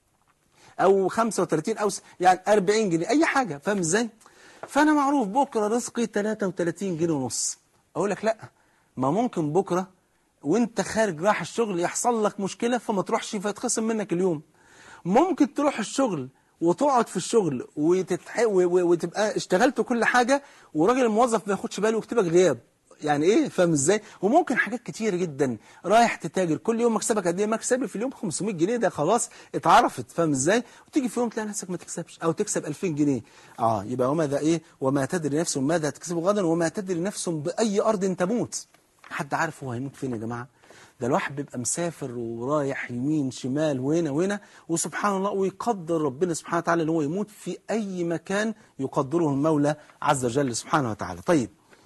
او 35 او س- يعني 40 جنيه اي حاجه فاهم ازاي فانا معروف بكره رزقي 33 جنيه ونص اقول لك لا ما ممكن بكره وانت خارج رايح الشغل يحصل لك مشكله فما تروحش فيتخصم منك اليوم ممكن تروح الشغل وتقعد في الشغل وتتح... و... و... وتبقى اشتغلت كل حاجه وراجل الموظف ما ياخدش باله ويكتبك غياب يعني ايه فاهم ازاي وممكن حاجات كتير جدا رايح تتاجر كل يوم مكسبك قد ايه مكسبي في اليوم 500 جنيه ده خلاص اتعرفت فاهم ازاي وتيجي في يوم تلاقي نفسك ما تكسبش او تكسب 2000 جنيه اه يبقى وما ده ايه وما تدري نفس ماذا تكسب غدا وما تدري نفس باي ارض تموت حد عارف هو هيموت فين يا جماعه ده الواحد بيبقى مسافر ورايح يمين شمال وهنا وهنا وسبحان الله ويقدر ربنا سبحانه وتعالى ان هو يموت في اي مكان يقدره المولى عز وجل سبحانه وتعالى طيب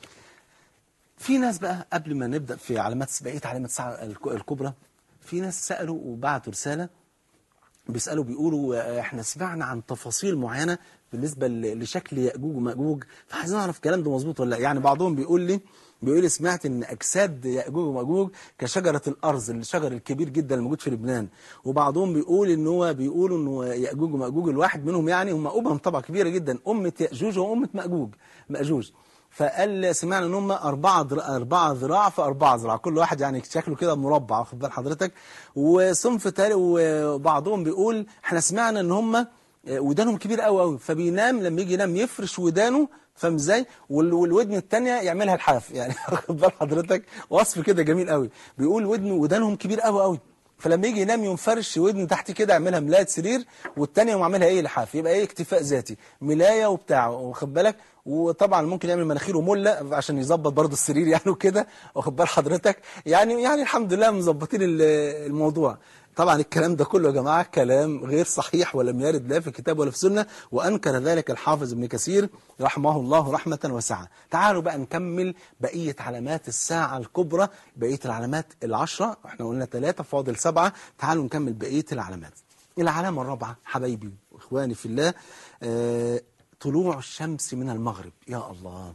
في ناس بقى قبل ما نبدا في علامات بقيه علامات الساعه الك- الكبرى في ناس سالوا وبعتوا رساله بيسالوا بيقولوا آه، احنا سمعنا عن تفاصيل معينه بالنسبه ل- لشكل ياجوج وماجوج فعايزين نعرف الكلام ده مظبوط ولا لا يعني بعضهم بيقول لي بيقول لي سمعت ان اجساد ياجوج وماجوج كشجره الارز الشجر الكبير جدا الموجود في لبنان وبعضهم بيقول ان هو بيقولوا انه ياجوج وماجوج الواحد منهم يعني هم امم طبعا كبيره جدا امه ياجوج وامه ماجوج ماجوج فقال سمعنا ان هم أربعة ذراع أربعة ذراع في أربعة ذراع كل واحد يعني شكله كده مربع واخد بال حضرتك وصنف تاني وبعضهم بيقول احنا سمعنا ان هم ودانهم كبير قوي قوي فبينام لما يجي ينام يفرش ودانه فاهم ازاي وال- والودن الثانيه يعملها الحاف يعني واخد بال حضرتك وصف كده جميل قوي بيقول ودن ودانهم كبير قوي قوي فلما يجي ينام يقوم فرش ودن تحت كده يعملها ملايه سرير والثانيه يقوم عاملها ايه لحاف يبقى ايه اكتفاء ذاتي ملايه وبتاع واخد بالك وطبعا ممكن يعمل مناخيره مله عشان يظبط برضه السرير يعني وكده واخد بال حضرتك يعني يعني الحمد لله مظبطين ال- الموضوع طبعا الكلام ده كله يا جماعه كلام غير صحيح ولم يرد لا في الكتاب ولا في السنه وانكر ذلك الحافظ ابن كثير رحمه الله رحمه واسعه. تعالوا بقى نكمل بقيه علامات الساعه الكبرى بقيه العلامات العشره احنا قلنا ثلاثه فاضل سبعه تعالوا نكمل بقيه العلامات. العلامه الرابعه حبايبي واخواني في الله آه طلوع الشمس من المغرب يا الله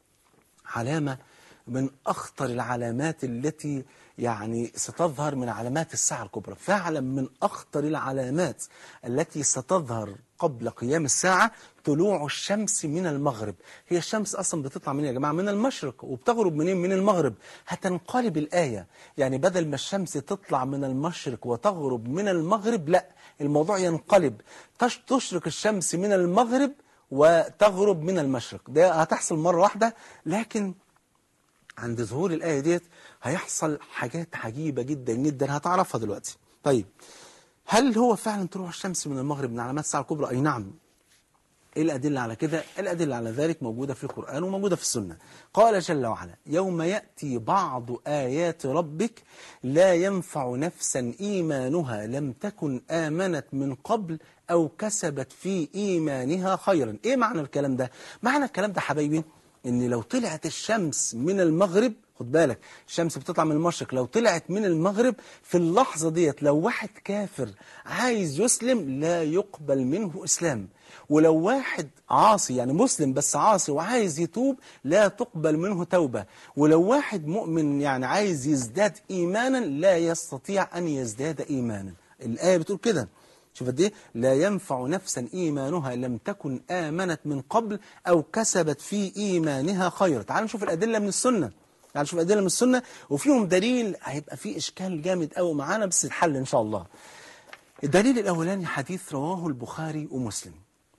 علامة من أخطر العلامات التي يعني ستظهر من علامات الساعة الكبرى فعلا من أخطر العلامات التي ستظهر قبل قيام الساعة طلوع الشمس من المغرب هي الشمس أصلا بتطلع من يا جماعة من المشرق وبتغرب منين من المغرب هتنقلب الآية يعني بدل ما الشمس تطلع من المشرق وتغرب من المغرب لا الموضوع ينقلب تش- تشرق الشمس من المغرب وتغرب من المشرق ده هتحصل مرة واحدة لكن عند ظهور الآية ديت هيحصل حاجات عجيبة جدا جدا هتعرفها دلوقتي طيب هل هو فعلا طلوع الشمس من المغرب من علامات الساعة الكبرى أي نعم ايه الأدلة على كده؟ الأدلة على ذلك موجودة في القرآن وموجودة في السنة. قال جل وعلا: يوم يأتي بعض آيات ربك لا ينفع نفسا إيمانها لم تكن آمنت من قبل أو كسبت في إيمانها خيرا. إيه معنى الكلام ده؟ معنى الكلام ده حبايبي إن لو طلعت الشمس من المغرب خد بالك الشمس بتطلع من المشرق لو طلعت من المغرب في اللحظة ديت لو واحد كافر عايز يسلم لا يقبل منه إسلام ولو واحد عاصي يعني مسلم بس عاصي وعايز يتوب لا تقبل منه توبة ولو واحد مؤمن يعني عايز يزداد إيمانا لا يستطيع أن يزداد إيمانا الآية بتقول كده شوف قد ايه لا ينفع نفسا ايمانها لم تكن امنت من قبل او كسبت في ايمانها خيرا تعالوا نشوف الادله من السنه تعالوا نشوف الادله من السنه وفيهم دليل هيبقى فيه اشكال جامد قوي معانا بس الحل ان شاء الله الدليل الاولاني حديث رواه البخاري ومسلم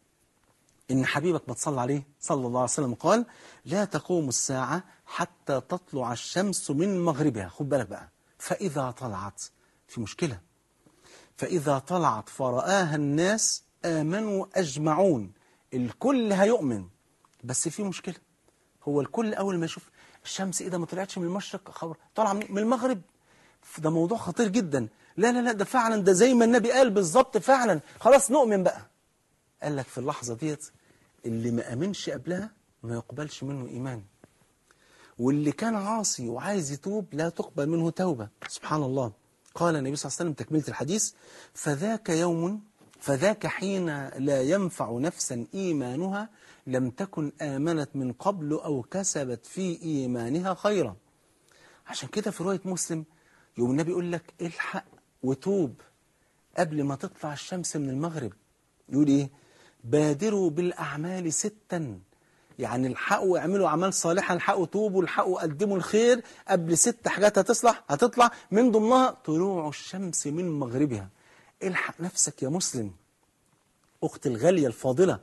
إن حبيبك ما تصلى عليه صلى الله عليه وسلم قال لا تقوم الساعة حتى تطلع الشمس من مغربها خد بالك بقى فإذا طلعت في مشكلة فإذا طلعت فرآها الناس آمنوا أجمعون الكل هيؤمن بس في مشكلة هو الكل أول ما يشوف الشمس إذا ما طلعتش من المشرق خبر طالعة من من المغرب ده موضوع خطير جدا لا لا لا ده فعلا ده زي ما النبي قال بالظبط فعلا خلاص نؤمن بقى قال لك في اللحظة ديت اللي ما أمنش قبلها ما يقبلش منه إيمان واللي كان عاصي وعايز يتوب لا تقبل منه توبة سبحان الله قال النبي صلى الله عليه وسلم تكملة الحديث فذاك يوم فذاك حين لا ينفع نفسا إيمانها لم تكن آمنت من قبل أو كسبت في إيمانها خيرا عشان كده في رواية مسلم يوم النبي يقول لك الحق وتوب قبل ما تطلع الشمس من المغرب يقول ايه بادروا بالأعمال ستا يعني الحقوا اعملوا أعمال صالحة الحقوا توبوا الحقوا قدموا الخير قبل ست حاجات هتصلح هتطلع من ضمنها طلوع الشمس من مغربها الحق نفسك يا مسلم أختي الغالية الفاضلة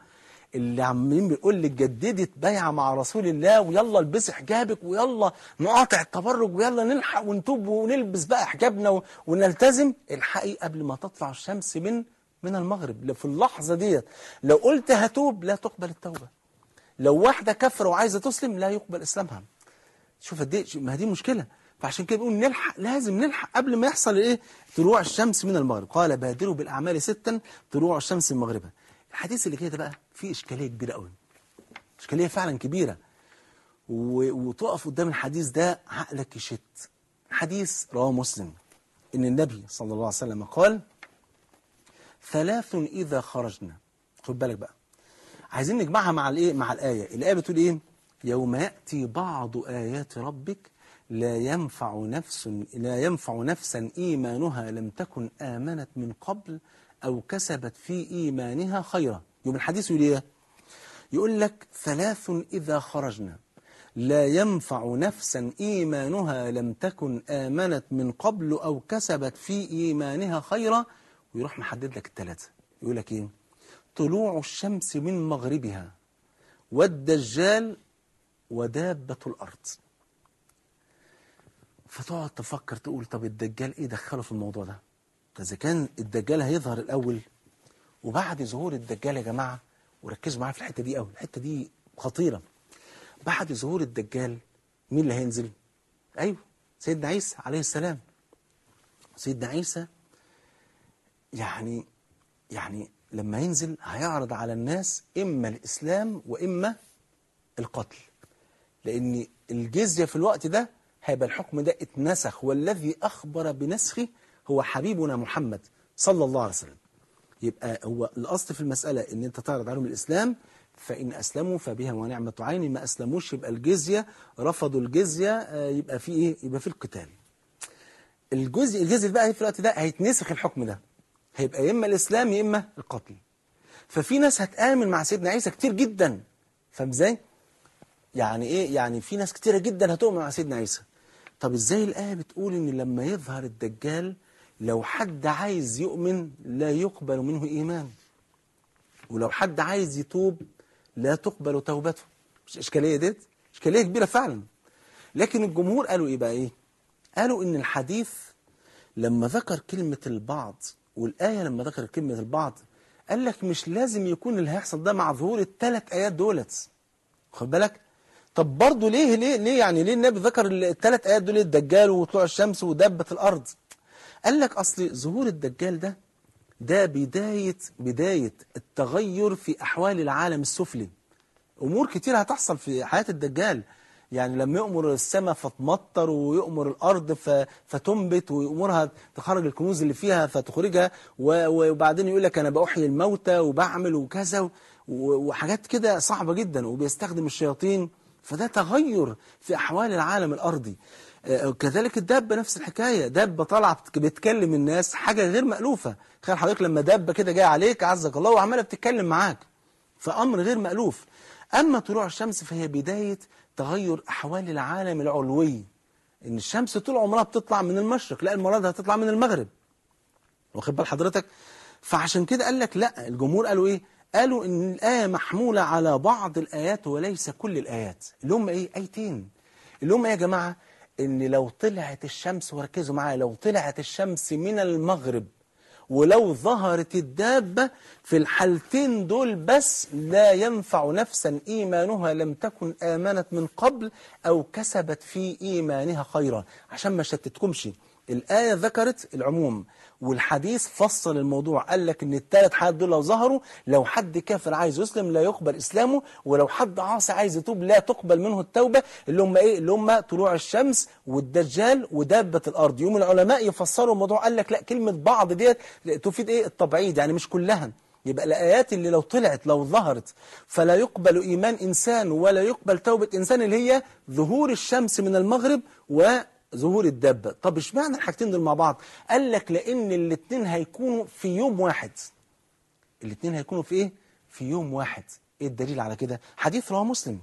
اللي عمالين بيقول لك جددت بيعه مع رسول الله ويلا البسي حجابك ويلا نقاطع التبرج ويلا نلحق ونتوب ونلبس بقى حجابنا و- ونلتزم الحقي قبل ما تطلع الشمس من من المغرب في اللحظه ديت لو قلت هتوب لا تقبل التوبه لو واحده كفر وعايزه تسلم لا يقبل اسلامها شوف قد ايه ما هي دي مشكله فعشان كده بيقول نلحق لازم نلحق قبل ما يحصل ايه طلوع الشمس من المغرب قال بادروا بالاعمال ستا طلوع الشمس من مغربها الحديث اللي كده بقى فيه اشكاليه كبيره قوي اشكاليه فعلا كبيره و... وتقف قدام الحديث ده عقلك يشت حديث رواه مسلم ان النبي صلى الله عليه وسلم قال ثلاث اذا خرجنا خد بالك بقى عايزين نجمعها مع الايه مع الايه الايه بتقول ايه يوم ياتي بعض ايات ربك لا ينفع نفس لا ينفع نفسا ايمانها لم تكن امنت من قبل او كسبت في ايمانها خيرا يوم الحديث يقول ايه يقول لك ثلاث اذا خرجنا لا ينفع نفسا ايمانها لم تكن امنت من قبل او كسبت في ايمانها خيرا ويروح محدد لك الثلاثه يقول لك ايه طلوع الشمس من مغربها والدجال ودابة الأرض فتقعد تفكر تقول طب الدجال ايه دخله في الموضوع ده ده اذا كان الدجال هيظهر الاول وبعد ظهور الدجال يا جماعه وركزوا معايا في الحته دي قوي الحته دي خطيره بعد ظهور الدجال مين اللي هينزل ايوه سيدنا عيسى عليه السلام سيدنا عيسى يعني يعني لما ينزل هيعرض على الناس إما الإسلام وإما القتل لأن الجزية في الوقت ده هيبقى الحكم ده اتنسخ والذي أخبر بنسخه هو حبيبنا محمد صلى الله عليه وسلم يبقى هو الأصل في المسألة إن أنت تعرض عليهم الإسلام فإن أسلموا فبها ونعمة عين ما أسلموش يبقى الجزية رفضوا الجزية آه، يبقى في إيه يبقى في القتال الجزء الجزء اللي بقى في الوقت ده هيتنسخ الحكم ده هيبقى يا اما الاسلام يا اما القتل ففي ناس هتآمن مع سيدنا عيسى كتير جدا فاهم ازاي يعني ايه يعني في ناس كتيره جدا هتؤمن مع سيدنا عيسى طب ازاي الايه بتقول ان لما يظهر الدجال لو حد عايز يؤمن لا يقبل منه ايمان ولو حد عايز يتوب لا تقبل توبته مش اشكاليه ديت اشكاليه كبيره فعلا لكن الجمهور قالوا ايه بقى ايه قالوا ان الحديث لما ذكر كلمة البعض والآية لما ذكر كلمة البعض قال لك مش لازم يكون اللي هيحصل ده مع ظهور الثلاث آيات دولت خد بالك طب برضه ليه ليه ليه يعني ليه النبي ذكر الثلاث آيات دول الدجال وطلوع الشمس ودبة الأرض قال لك أصل ظهور الدجال ده ده بداية بداية التغير في أحوال العالم السفلي امور كتير هتحصل في حياه الدجال يعني لما يأمر السماء فتمطر ويأمر الأرض ف- فتنبت ويأمرها تخرج الكنوز اللي فيها فتخرجها و- وبعدين يقول لك أنا بأحيي الموتى وبعمل وكذا و- وحاجات كده صعبة جدا وبيستخدم الشياطين فده تغير في أحوال العالم الأرضي آه، كذلك الدابة نفس الحكاية دابة طالعة بتك- بتكلم الناس حاجة غير مألوفة تخيل حضرتك لما دابة كده جاية عليك عزك الله وعمالة بتتكلم معاك فأمر غير مألوف أما طلوع الشمس فهي بداية تغير أحوال العالم العلوي إن الشمس طول عمرها بتطلع من المشرق لا المرة دي هتطلع من المغرب واخد بال حضرتك فعشان كده قال لك لا الجمهور قالوا ايه قالوا ان الايه محموله على بعض الايات وليس كل الايات اللي هم ايه ايتين اللي هم ايه يا جماعه ان لو طلعت الشمس وركزوا معايا لو طلعت الشمس من المغرب ولو ظهرت الدابة في الحالتين دول بس لا ينفع نفسا إيمانها لم تكن آمنت من قبل أو كسبت في إيمانها خيرا عشان ما شتتكمش الآية ذكرت العموم والحديث فصل الموضوع قال لك ان الثلاث حالات دول لو ظهروا لو حد كافر عايز يسلم لا يقبل اسلامه ولو حد عاصي عايز يتوب لا تقبل منه التوبه اللي هم ايه اللي هم طلوع الشمس والدجال ودابه الارض يوم العلماء يفسروا الموضوع قال لك لا كلمه بعض ديت تفيد ايه التبعيد يعني مش كلها يبقى الآيات اللي لو طلعت لو ظهرت فلا يقبل إيمان إنسان ولا يقبل توبة إنسان اللي هي ظهور الشمس من المغرب وظهور الدابة طب اشمعنى الحاجتين دول مع بعض قال لك لأن الاثنين هيكونوا في يوم واحد الاثنين هيكونوا في إيه في يوم واحد إيه الدليل على كده حديث رواه مسلم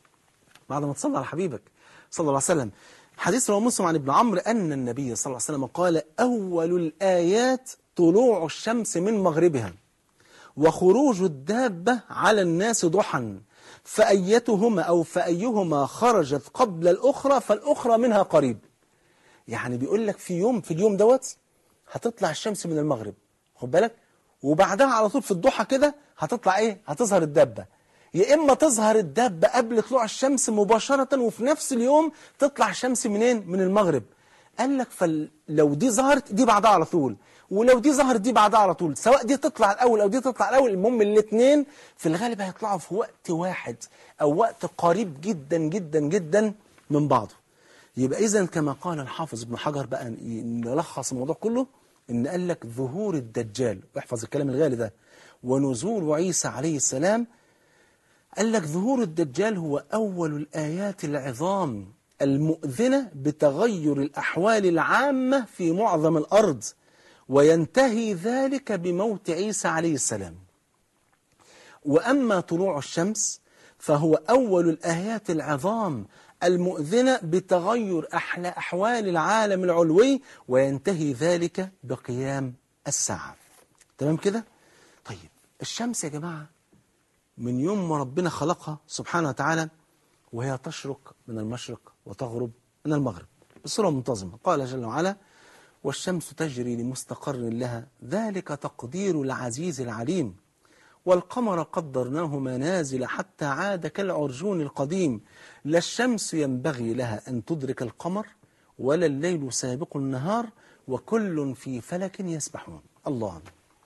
بعد ما تصلى على حبيبك صلى الله عليه وسلم حديث رواه مسلم عن ابن عمرو أن النبي صلى الله عليه وسلم قال أول الآيات طلوع الشمس من مغربها وخروج الدابة على الناس ضحى فأيتهما أو فأيهما خرجت قبل الأخرى فالأخرى منها قريب يعني بيقول لك في يوم في اليوم دوت هتطلع الشمس من المغرب خد بالك وبعدها على طول في الضحى كده هتطلع ايه هتظهر الدابة يا اما تظهر الدابة قبل طلوع الشمس مباشرة وفي نفس اليوم تطلع الشمس منين من المغرب قال لك فلو دي ظهرت دي بعدها على طول ولو دي ظهرت دي بعدها على طول سواء دي تطلع الاول او دي تطلع الاول المهم الاثنين في الغالب هيطلعوا في وقت واحد او وقت قريب جدا جدا جدا من بعضه يبقى اذا كما قال الحافظ ابن حجر بقى نلخص الموضوع كله ان قال لك ظهور الدجال واحفظ الكلام الغالي ده ونزول عيسى عليه السلام قال لك ظهور الدجال هو أول الآيات العظام المؤذنة بتغير الأحوال العامة في معظم الأرض وينتهي ذلك بموت عيسى عليه السلام وأما طلوع الشمس فهو أول الآيات العظام المؤذنة بتغير أحل- أحوال العالم العلوي وينتهي ذلك بقيام الساعة تمام كده؟ طيب الشمس يا جماعة من يوم ما ربنا خلقها سبحانه وتعالى وهي تشرق من المشرق وتغرب من المغرب بصورة منتظمة قال جل وعلا والشمس تجري لمستقر لها ذلك تقدير العزيز العليم والقمر قدرناه منازل حتى عاد كالعرجون القديم لا الشمس ينبغي لها أن تدرك القمر ولا الليل سابق النهار وكل في فلك يسبحون الله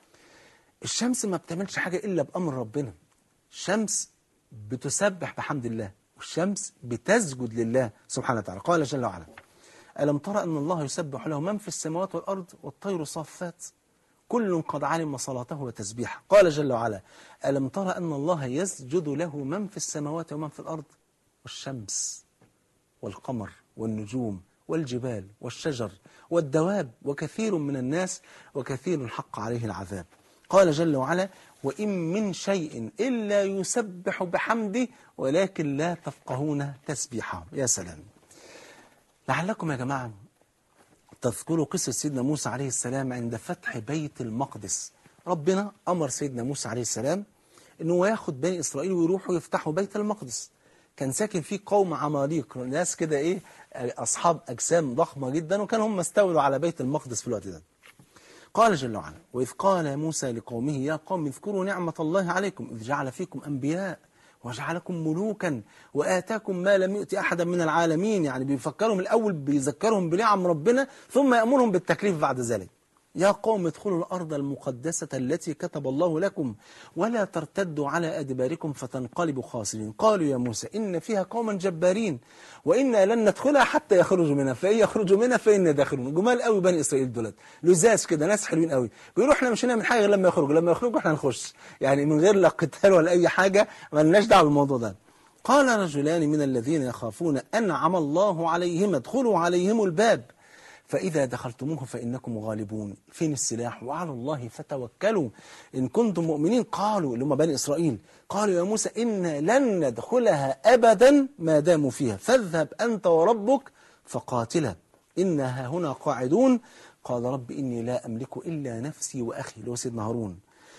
الشمس ما بتعملش حاجة إلا بأمر ربنا الشمس بتسبح بحمد الله والشمس بتسجد لله سبحانه وتعالى قال جل وعلا ألم ترى أن الله يسبح له من في السماوات والأرض والطير صافات كل قد علم صلاته وتسبيحه قال جل وعلا ألم ترى أن الله يسجد له من في السماوات ومن في الأرض والشمس والقمر والنجوم والجبال والشجر والدواب وكثير من الناس وكثير حق عليه العذاب قال جل وعلا وإن من شيء إلا يسبح بحمده ولكن لا تفقهون تسبيحه يا سلام لعلكم يا جماعة تذكروا قصة سيدنا موسى عليه السلام عند فتح بيت المقدس ربنا أمر سيدنا موسى عليه السلام أنه ياخد بني إسرائيل ويروحوا يفتحوا بيت المقدس كان ساكن فيه قوم عماليق ناس كده إيه أصحاب أجسام ضخمة جدا وكانوا هم استولوا على بيت المقدس في الوقت ده قال جل وعلا وإذ قال موسى لقومه يا قوم اذكروا نعمة الله عليكم إذ جعل فيكم أنبياء وجعلكم ملوكا وآتاكم ما لم يؤت أحدا من العالمين يعني بيفكرهم الأول بيذكرهم بنعم ربنا ثم يأمرهم بالتكليف بعد ذلك يا قوم ادخلوا الأرض المقدسة التي كتب الله لكم ولا ترتدوا على أدباركم فتنقلبوا خاسرين قالوا يا موسى إن فيها قوما جبارين وإنا لن ندخلها حتى يخرجوا منها فإن يخرجوا منها فإنا داخلون جمال قوي بني إسرائيل دولت لزاز كده ناس حلوين قوي بيقولوا إحنا مش هنعمل حاجة غير لما يخرجوا لما يخرجوا إحنا نخش يعني من غير لا قتال ولا أي حاجة ما لناش دعوة بالموضوع ده قال رجلان من الذين يخافون أنعم الله عليهم ادخلوا عليهم الباب فإذا دخلتموه فإنكم غالبون فين السلاح وعلى الله فتوكلوا إن كنتم مؤمنين قالوا اللي هم بني إسرائيل قالوا يا موسى إنا لن ندخلها أبدا ما داموا فيها فاذهب أنت وربك فقاتلا إنها هنا قاعدون قال رب إني لا أملك إلا نفسي وأخي اللي هو سيدنا هارون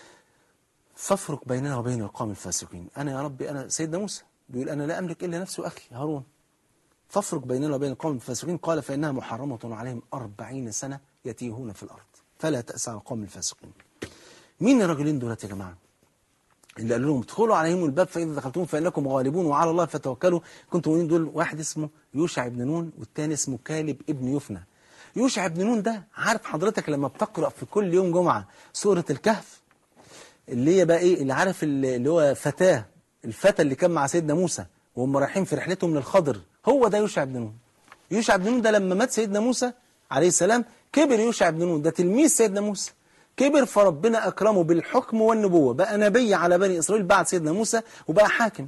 فافرق بيننا وبين القوم الفاسقين أنا يا ربي أنا سيدنا موسى بيقول أنا لا أملك إلا نفسي وأخي هارون فافرق بيننا وبين القوم الفاسقين قال فإنها محرمة عليهم أربعين سنة يتيهون في الأرض فلا تأس على القوم الفاسقين مين الرجلين دولت يا جماعة اللي قالوا لهم ادخلوا عليهم الباب فإذا دخلتم فإنكم غالبون وعلى الله فتوكلوا كنتم مؤمنين دول واحد اسمه يوشع بن نون والتاني اسمه كالب ابن يفنى يوشع بن نون ده عارف حضرتك لما بتقرأ في كل يوم جمعة سورة الكهف اللي هي بقى ايه اللي عارف اللي اللي هو فتاه الفتى اللي كان مع سيدنا موسى وهم رايحين في رحلتهم للخضر هو ده يوشع بن نون يوشع بن نون ده لما مات سيدنا موسى عليه السلام كبر يوشع بن نون ده تلميذ سيدنا موسى كبر فربنا أكرمه بالحكم والنبوة بقى نبي على بني إسرائيل بعد سيدنا موسى وبقى حاكم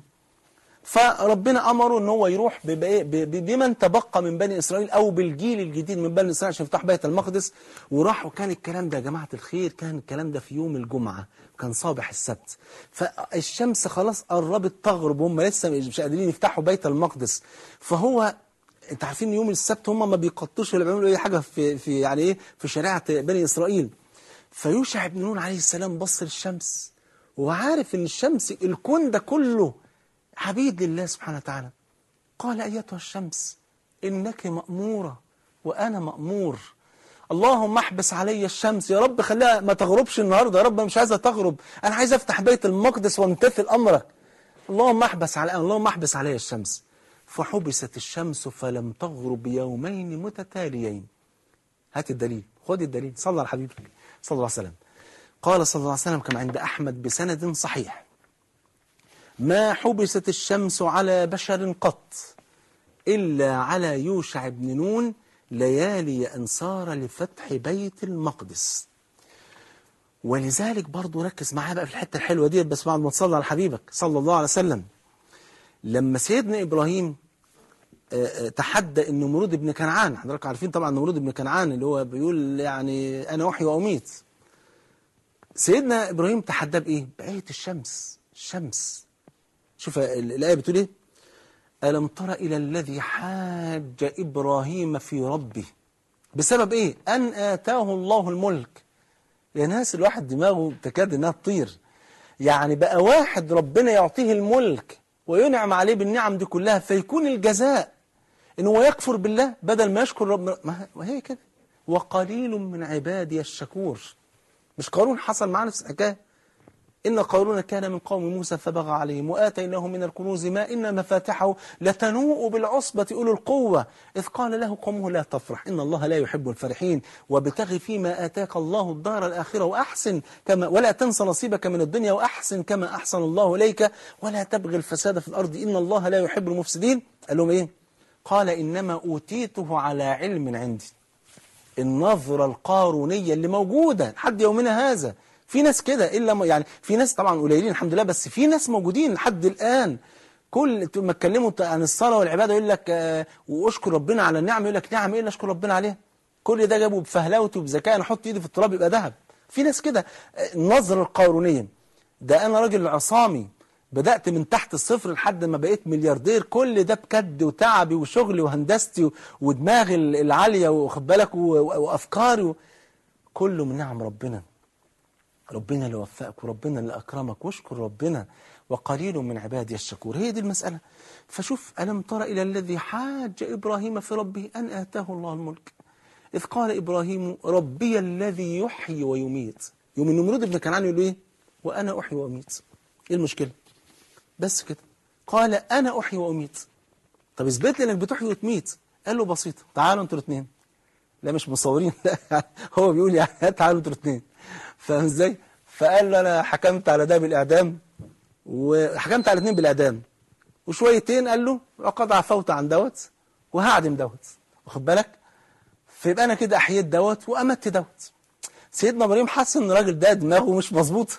فربنا أمره ان هو يروح بب- ب- بمن تبقى من بني إسرائيل أو بالجيل الجديد من بني إسرائيل عشان يفتح بيت المقدس وراح وكان الكلام ده يا جماعة الخير كان الكلام ده في يوم الجمعة كان صباح السبت فالشمس خلاص قربت تغرب وهم لسه مش قادرين يفتحوا بيت المقدس فهو انت عارفين يوم السبت هم ما بيقطوش ولا بيعملوا اي حاجه في في يعني ايه في شريعه بني اسرائيل فيوشع بن نون عليه السلام بص للشمس وعارف ان الشمس الكون ده كله عبيد لله سبحانه وتعالى قال ايتها الشمس انك ماموره وانا مامور اللهم احبس علي الشمس يا رب خليها ما تغربش النهارده يا رب أنا مش عايزها تغرب انا عايز افتح بيت المقدس وامتثل امرك اللهم احبس علي اللهم احبس علي الشمس فحبست الشمس فلم تغرب يومين متتاليين هات الدليل خد الدليل صلى على حبيبك صلى الله عليه وسلم قال صلى الله عليه وسلم كما عند أحمد بسند صحيح ما حبست الشمس على بشر قط إلا على يوشع بن نون ليالي أنصار لفتح بيت المقدس ولذلك برضو ركز معايا بقى في الحتة الحلوة دي بس بعد ما تصلي على حبيبك صلى الله عليه وسلم لما سيدنا إبراهيم آه، آه، تحدى ان نمرود بن كنعان حضرتك عارفين طبعا نمرود بن كنعان اللي هو بيقول يعني انا احيي واميت سيدنا ابراهيم تحدى بايه بايه الشمس الشمس شوف ال- الايه بتقول ايه الم تر الى الذي حاج ابراهيم في ربه بسبب ايه ان اتاه الله الملك يا ناس الواحد دماغه تكاد انها تطير يعني بقى واحد ربنا يعطيه الملك وينعم عليه بالنعم دي كلها فيكون الجزاء ان هو يكفر بالله بدل ما يشكر ربنا ما ما هي كده وقليل من عبادي الشكور مش قارون حصل معاه نفس الحكايه إن قارون كان من قوم موسى فبغى عليهم وآتيناه من الكنوز ما إن مفاتحه لتنوء بالعصبة أولو القوة إذ قال له قومه لا تفرح إن الله لا يحب الفرحين وابتغ فيما آتاك الله الدار الآخرة وأحسن كما ولا تنس نصيبك من الدنيا وأحسن كما أحسن الله إليك ولا تبغي الفساد في الأرض إن الله لا يحب المفسدين قال لهم إيه قال إنما أوتيته على علم عندي النظرة القارونية اللي موجودة لحد يومنا هذا في ناس كده إلا ما- يعني في ناس طبعا قليلين الحمد لله بس في ناس موجودين لحد الآن كل ما اتكلموا عن الصلاة والعبادة يقول لك آه، واشكر ربنا على النعم يقول لك نعم ايه اللي اشكر ربنا عليها كل ده جابه بفهلاوته وبذكاء انا احط ايدي في التراب يبقى ذهب في ناس كده آه، النظرة القارونية ده انا راجل عصامي بدأت من تحت الصفر لحد ما بقيت ملياردير كل ده بكد وتعبي وشغلي وهندستي و- ودماغي ال- العالية واخد بالك و- و- وافكاري و- كله من نعم ربنا ربنا اللي وفقك وربنا اللي أكرمك واشكر ربنا وقليل من عبادي الشكور هي دي المسألة فشوف ألم تر إلى الذي حاج إبراهيم في ربه أن آتاه الله الملك إذ قال إبراهيم ربي الذي يحيي ويميت يوم النمرود ابن كنعان يقول له إيه وأنا أحيي وأميت إيه المشكلة بس كده قال أنا أحيي وأميت طب اثبت لي إنك بتحيي وتميت قال له بسيطة تعالوا أنتوا الاثنين لا مش مصورين لا هو بيقول يعني تعالوا انتوا الاثنين فاهم ازاي؟ فقال له انا حكمت على ده بالاعدام وحكمت على الاثنين بالاعدام وشويتين قال له وقد عفوت عن دوت وهعدم دوت واخد بالك؟ فيبقى انا كده احييت دوت وامت دوت سيدنا ابراهيم حس ان الراجل ده دماغه مش مظبوطه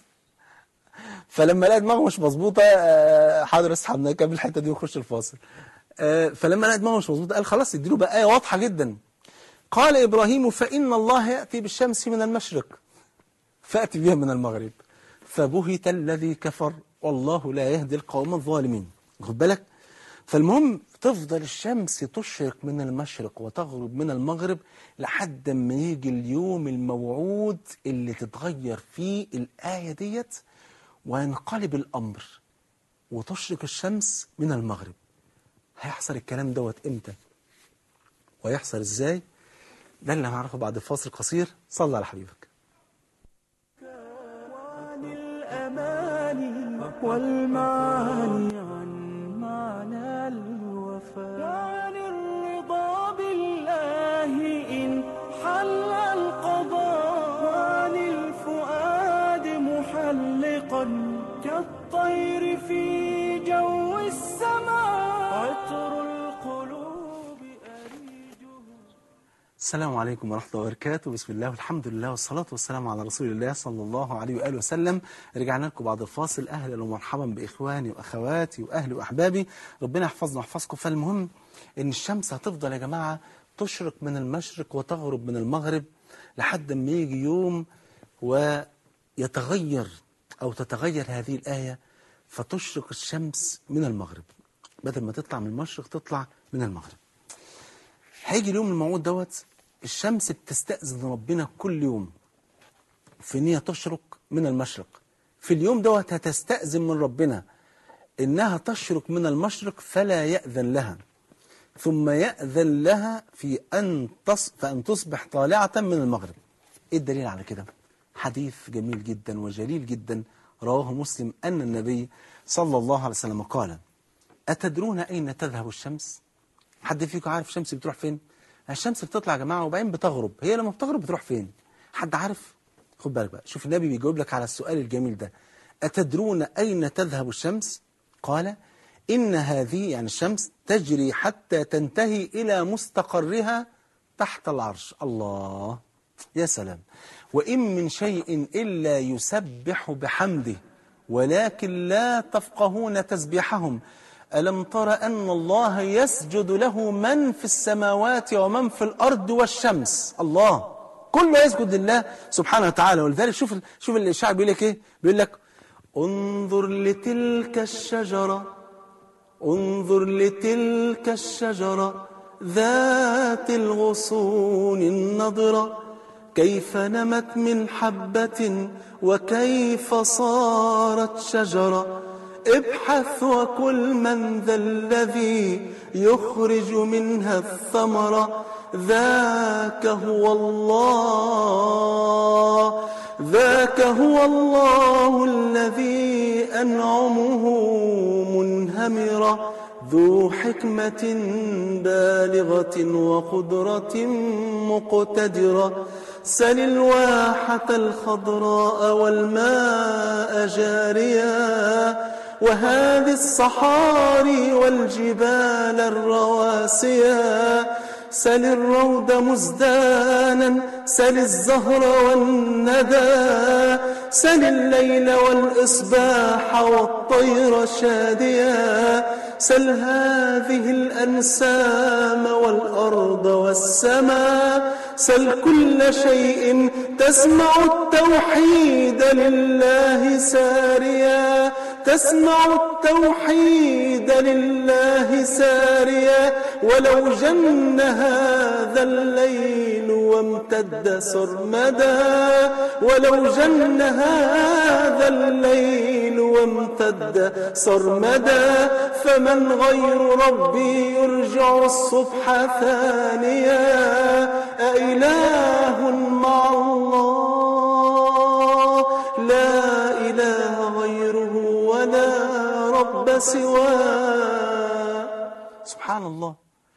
فلما لقى دماغه مش مظبوطه آه، حاضر اسحب نكمل الحته دي ونخش الفاصل آه، فلما لقى دماغه مش مظبوطه قال خلاص اديله بقى ايه واضحه جدا قال إبراهيم فإن الله يأتي بالشمس من المشرق فأتي بها من المغرب فبهت الذي كفر والله لا يهدي القوم الظالمين خد بالك فالمهم تفضل الشمس تشرق من المشرق وتغرب من المغرب لحد ما يجي اليوم الموعود اللي تتغير فيه الآية ديت وينقلب الأمر وتشرق الشمس من المغرب هيحصل الكلام دوت امتى ويحصل ازاي ده اللي هنعرفه بعد فاصل قصير صلى على حبيبك عن الأماني والمعاني عن معنى الوفاء وعن الرضا بالله إن حل القضاء وعن الفؤاد محلقا كالطير في جو السماء عطر القلوب أريجه السلام عليكم ورحمة الله وبركاته بسم الله والحمد لله والصلاة والسلام على رسول الله صلى الله عليه وآله وسلم رجعنا لكم بعد الفاصل أهلا ومرحبا بإخواني وأخواتي وأهلي وأحبابي ربنا يحفظنا ويحفظكم فالمهم إن الشمس هتفضل يا جماعة تشرق من المشرق وتغرب من المغرب لحد ما يجي يوم ويتغير أو تتغير هذه الآية فتشرق الشمس من المغرب بدل ما تطلع من المشرق تطلع من المغرب هيجي اليوم الموعود دوت الشمس بتستأذن ربنا كل يوم في ان هي تشرق من المشرق في اليوم دوت هتستأذن من ربنا إنها تشرق من المشرق فلا يأذن لها ثم يأذن لها في أن تص... فأن تصبح طالعة من المغرب إيه الدليل على كده حديث جميل جدا وجليل جدا رواه مسلم أن النبي صلى الله عليه وسلم قال أتدرون أين تذهب الشمس حد فيكم عارف الشمس بتروح فين الشمس بتطلع يا جماعة وبعدين بتغرب هي لما بتغرب بتروح فين حد عارف خد بالك بقى شوف النبي بيجاوب لك على السؤال الجميل ده أتدرون أين تذهب الشمس قال إن هذه يعني الشمس تجري حتى تنتهي إلى مستقرها تحت العرش الله يا سلام وإن من شيء إلا يسبح بحمده ولكن لا تفقهون تسبيحهم ألم تر أن الله يسجد له من في السماوات ومن في الأرض والشمس الله كله يسجد لله سبحانه وتعالى ولذلك شوف شوف الشعب بيقول لك ايه بيقول لك انظر لتلك الشجرة انظر لتلك الشجرة ذات الغصون النضرة كيف نمت من حبة وكيف صارت شجرة ابحث وكل من ذا الذي يخرج منها الثمرة ذاك هو الله ذاك هو الله الذي أنعمه منهمرة ذو حكمة بالغة وقدرة مقتدرة سل الواحة الخضراء والماء جاريا وهذه الصحاري والجبال الرواسيا سل الرود مزدانا سل الزهر والندى سل الليل والإصباح والطير شاديا سل هذه الأنسام والأرض والسماء سل كل شيء تسمع التوحيد لله ساريا تسمع التوحيد لله ساريا ولو جن هذا الليل وامتد سرمدا ولو جن هذا الليل وامتد سرمدا فمن غير ربي يرجع الصبح ثانيا أإله مع الله لا إله غيره ولا رب سواه سبحان الله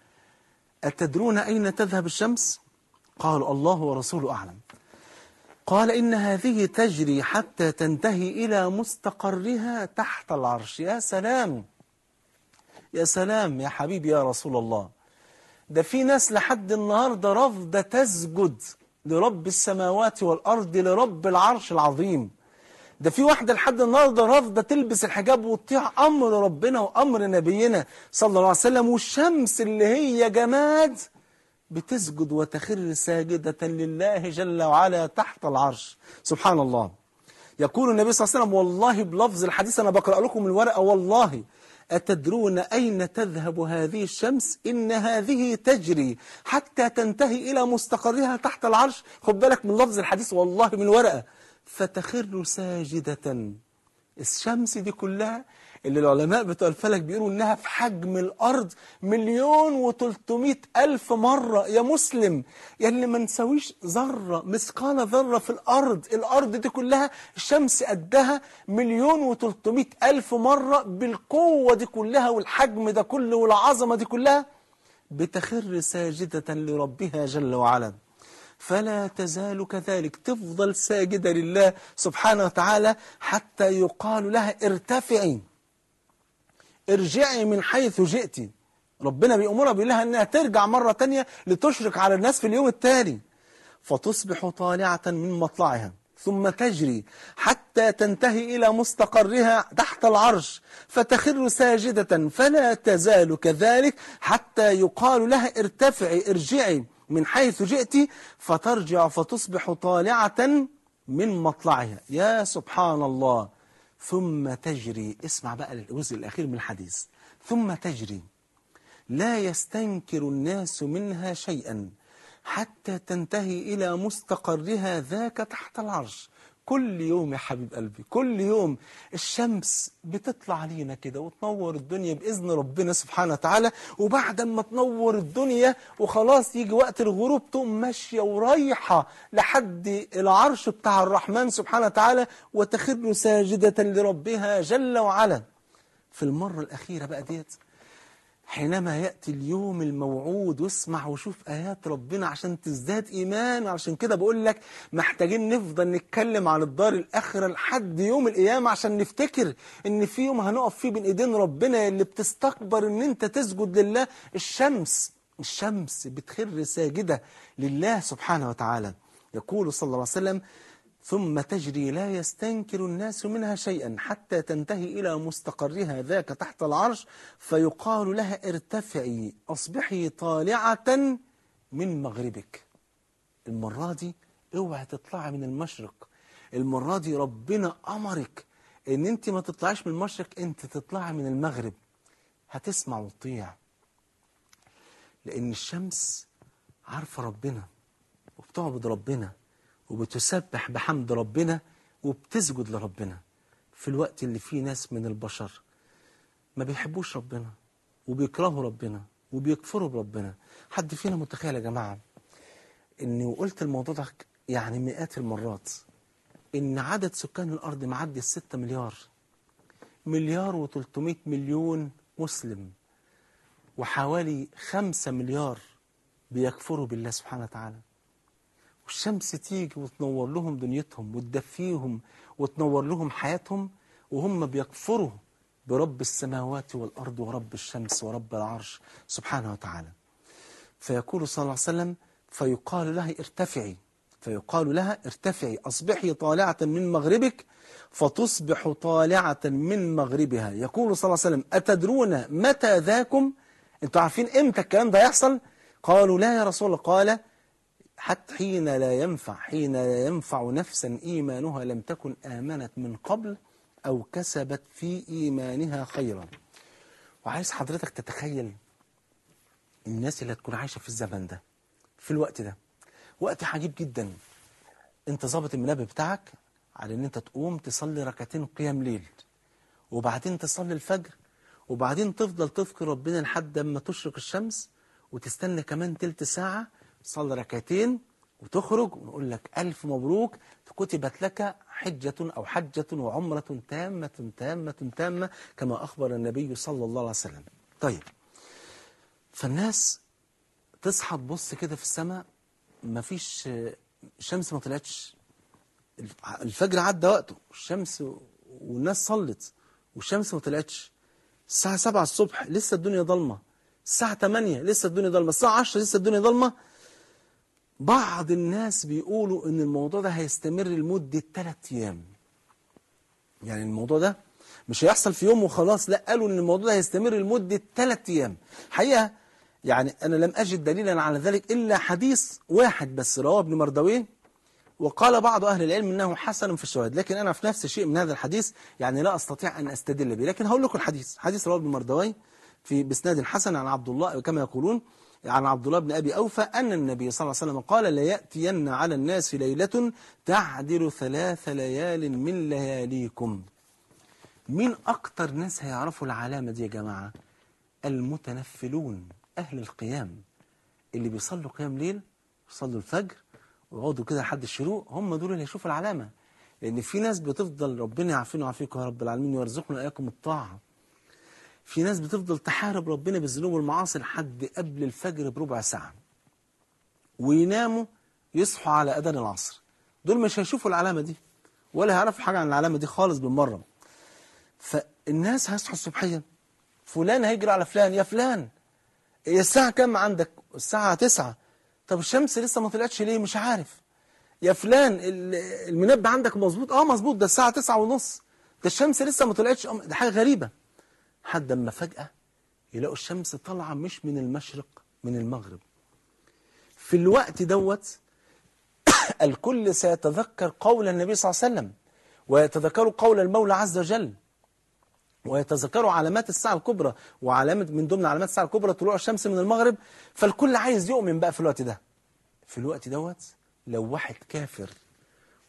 أتدرون أين تذهب الشمس؟ قالوا الله ورسوله أعلم قال إن هذه تجري حتى تنتهي إلى مستقرها تحت العرش يا سلام يا سلام يا حبيبي يا رسول الله ده في ناس لحد النهاردة رافضة تسجد لرب السماوات والأرض لرب العرش العظيم ده في واحدة لحد النهاردة رافضة تلبس الحجاب وتطيع أمر ربنا وأمر نبينا صلى الله عليه وسلم والشمس اللي هي جماد بتسجد وتخر ساجدة لله جل وعلا تحت العرش سبحان الله يقول النبي صلى الله عليه وسلم والله بلفظ الحديث أنا بقرأ لكم الورقة والله أتدرون أين تذهب هذه الشمس إن هذه تجري حتى تنتهي إلى مستقرها تحت العرش خد بالك من لفظ الحديث والله من الورقة فتخر ساجدة الشمس دي كلها اللي العلماء بتوع الفلك بيقولوا انها في حجم الارض مليون وتلتمائة الف مرة يا مسلم يعني ما نسويش ذرة مثقال ذرة في الارض الارض دي كلها الشمس قدها مليون وتلتمائة الف مرة بالقوة دي كلها والحجم ده كله والعظمة دي كلها بتخر ساجدة لربها جل وعلا فلا تزال كذلك تفضل ساجدة لله سبحانه وتعالى حتى يقال لها ارتفعي ارجعي من حيث جئتي ربنا بيأمرها بيقول لها انها ترجع مرة تانية لتشرق على الناس في اليوم التالي فتصبح طالعة من مطلعها ثم تجري حتى تنتهي إلى مستقرها تحت العرش فتخر ساجدة فلا تزال كذلك حتى يقال لها ارتفعي ارجعي من حيث جئت فترجع فتصبح طالعة من مطلعها يا سبحان الله ثم تجري اسمع بقى الجزء الأخير من الحديث ثم تجري لا يستنكر الناس منها شيئا حتى تنتهي إلى مستقرها ذاك تحت العرش كل يوم يا حبيب قلبي كل يوم الشمس بتطلع علينا كده وتنور الدنيا بإذن ربنا سبحانه وتعالى وبعد ما تنور الدنيا وخلاص يجي وقت الغروب تقوم ماشية ورايحة لحد العرش بتاع الرحمن سبحانه وتعالى وتخر ساجدة لربها جل وعلا في المرة الأخيرة بقى ديت حينما يأتي اليوم الموعود واسمع وشوف آيات ربنا عشان تزداد إيمان عشان كده بقول لك محتاجين نفضل نتكلم عن الدار الآخرة لحد يوم القيامة عشان نفتكر إن في يوم هنقف فيه بين إيدين ربنا اللي بتستكبر إن أنت تسجد لله الشمس الشمس بتخر ساجدة لله سبحانه وتعالى يقول صلى الله عليه وسلم ثم تجري لا يستنكر الناس منها شيئا حتى تنتهي إلى مستقرها ذاك تحت العرش فيقال لها ارتفعي أصبحي طالعة من مغربك المرة دي اوعي تطلعي من المشرق المرة دي ربنا أمرك ان انت ما تطلعيش من المشرق انت تطلعي من المغرب هتسمع وتطيع لأن الشمس عارفة ربنا وبتعبد ربنا وبتسبح بحمد ربنا وبتسجد لربنا في الوقت اللي فيه ناس من البشر ما بيحبوش ربنا وبيكرهوا ربنا وبيكفروا بربنا حد فينا متخيل يا جماعة اني وقلت الموضوع ده يعني مئات المرات ان عدد سكان الارض معدي الستة مليار مليار وتلتمائة مليون مسلم وحوالي خمسة مليار بيكفروا بالله سبحانه وتعالى والشمس تيجي وتنور لهم دنيتهم وتدفيهم وتنور لهم حياتهم وهم بيكفروا برب السماوات والأرض ورب الشمس ورب العرش سبحانه وتعالى فيقول صلى الله عليه وسلم فيقال لها ارتفعي فيقال لها ارتفعي أصبحي طالعة من مغربك فتصبح طالعة من مغربها يقول صلى الله عليه وسلم أتدرون متى ذاكم انتوا عارفين امتى الكلام ده يحصل قالوا لا يا رسول الله قال حتى حين لا ينفع حين لا ينفع نفسا إيمانها لم تكن آمنت من قبل أو كسبت في إيمانها خيرا وعايز حضرتك تتخيل الناس اللي هتكون عايشة في الزمن ده في الوقت ده وقت عجيب جدا انت ظابط المنبه بتاعك على ان انت تقوم تصلي ركعتين قيام ليل وبعدين تصلي الفجر وبعدين تفضل تذكر ربنا لحد ما تشرق الشمس وتستنى كمان تلت ساعة تصلي ركعتين وتخرج ونقول لك ألف مبروك كتبت لك حجة أو حجة وعمرة تامة تامة تامة كما أخبر النبي صلى الله عليه وسلم طيب فالناس تصحى تبص كده في السماء مفيش الشمس ما طلعتش الفجر عدى وقته الشمس والناس صلت والشمس ما طلعتش الساعة 7 الصبح لسه الدنيا ضلمة الساعة 8 لسه الدنيا ضلمة الساعة 10 لسه الدنيا ضلمة بعض الناس بيقولوا ان الموضوع ده هيستمر لمدة 3 ايام يعني الموضوع ده مش هيحصل في يوم وخلاص لا قالوا ان الموضوع ده هيستمر لمدة 3 ايام حقيقة يعني انا لم اجد دليلا على ذلك الا حديث واحد بس رواه ابن مردويه وقال بعض أهل العلم أنه حسن في الشواهد لكن أنا في نفس الشيء من هذا الحديث يعني لا أستطيع أن أستدل به لكن هقول لكم الحديث حديث رواه ابن مردوي في بسناد حسن عن عبد الله كما يقولون عن عبد الله بن أبي أوفى أن النبي صلى الله عليه وسلم قال ليأتين على الناس ليلة تعدل ثلاث ليال من لياليكم مين أكتر ناس هيعرفوا العلامة دي يا جماعة المتنفلون أهل القيام اللي بيصلوا قيام ليل يصلوا الفجر ويقعدوا كده لحد الشروق هم دول اللي هيشوفوا العلامة لأن في ناس بتفضل ربنا يعافينا ويعافيكم يا رب العالمين ويرزقنا إياكم الطاعة في ناس بتفضل تحارب ربنا بالذنوب والمعاصي لحد قبل الفجر بربع ساعة ويناموا يصحوا على أذان العصر دول مش هيشوفوا العلامة دي ولا هيعرفوا حاجة عن العلامة دي خالص بالمرة فالناس هيصحوا الصبحية فلان هيجري على فلان يا فلان هي الساعة كام عندك الساعة تسعة طب الشمس لسه ما طلعتش ليه مش عارف يا فلان المنبه عندك مظبوط اه مظبوط ده الساعة تسعة ونص ده الشمس لسه ما طلعتش ده حاجة غريبة حد اما فجأة يلاقوا الشمس طالعة مش من المشرق من المغرب في الوقت دوت الكل سيتذكر قول النبي صلى الله عليه وسلم ويتذكر قول المولى عز وجل ويتذكروا علامات الساعة الكبرى وعلامة من ضمن علامات الساعة الكبرى طلوع الشمس من المغرب فالكل عايز يؤمن بقى في الوقت ده في الوقت دوت لو واحد كافر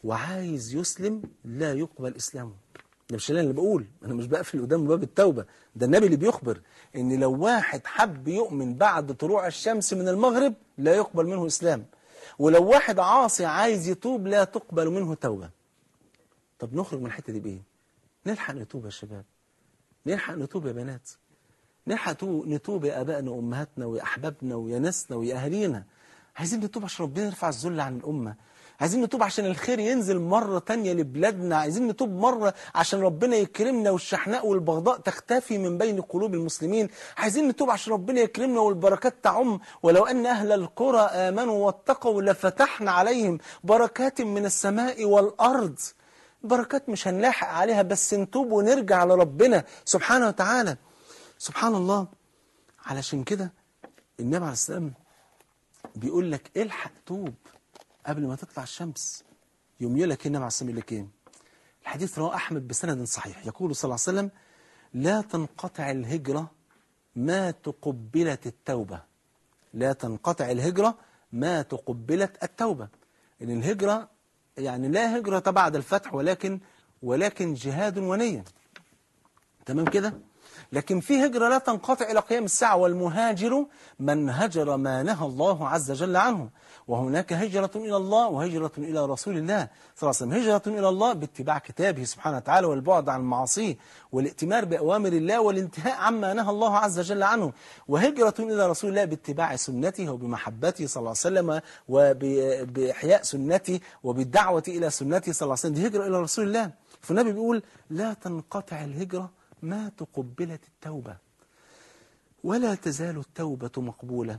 وعايز يسلم لا يقبل إسلامه ده مش أنا اللي بقول أنا مش بقفل قدام باب التوبة ده النبي اللي بيخبر إن لو واحد حب يؤمن بعد طلوع الشمس من المغرب لا يقبل منه إسلام ولو واحد عاصي عايز يتوب لا تقبل منه توبة طب نخرج من الحتة دي بإيه نلحق نتوب يا شباب نلحق نتوب يا بنات نلحق تو- نتوب يا ابائنا وامهاتنا ويا احبابنا ويا ناسنا ويا اهالينا عايزين نتوب عشان ربنا يرفع الذل عن الامه عايزين نتوب عشان الخير ينزل مرة تانية لبلادنا عايزين نتوب مرة عشان ربنا يكرمنا والشحناء والبغضاء تختفي من بين قلوب المسلمين عايزين نتوب عشان ربنا يكرمنا والبركات تعم ولو أن أهل القرى آمنوا واتقوا لفتحنا عليهم بركات من السماء والأرض بركات مش هنلاحق عليها بس نتوب ونرجع لربنا سبحانه وتعالى سبحان الله علشان كده النبي عليه السلام بيقول لك الحق توب قبل ما تطلع الشمس يوم يقول لك النبي عليه السلام يقول لك ايه الحديث رواه احمد بسند صحيح يقول صلى الله عليه وسلم لا تنقطع الهجرة ما تقبلت التوبة لا تنقطع الهجرة ما تقبلت التوبة ان الهجرة يعني لا هجرة بعد الفتح ولكن ولكن جهاد ونية تمام كده لكن في هجرة لا تنقطع إلى قيام الساعة والمهاجر من هجر ما نهى الله عز وجل عنه وهناك هجرة إلى الله وهجرة إلى رسول الله صلى الله عليه وسلم هجرة إلى الله باتباع كتابه سبحانه وتعالى والبعد عن معاصيه والائتمار بأوامر الله والانتهاء عما نهى الله عز وجل عنه وهجرة إلى رسول الله باتباع سنته وبمحبته صلى الله عليه وسلم وبإحياء سنته وبالدعوة إلى سنته صلى الله عليه وسلم دي هجرة إلى رسول الله فالنبي بيقول لا تنقطع الهجرة ما تقبلت التوبة ولا تزال التوبة مقبولة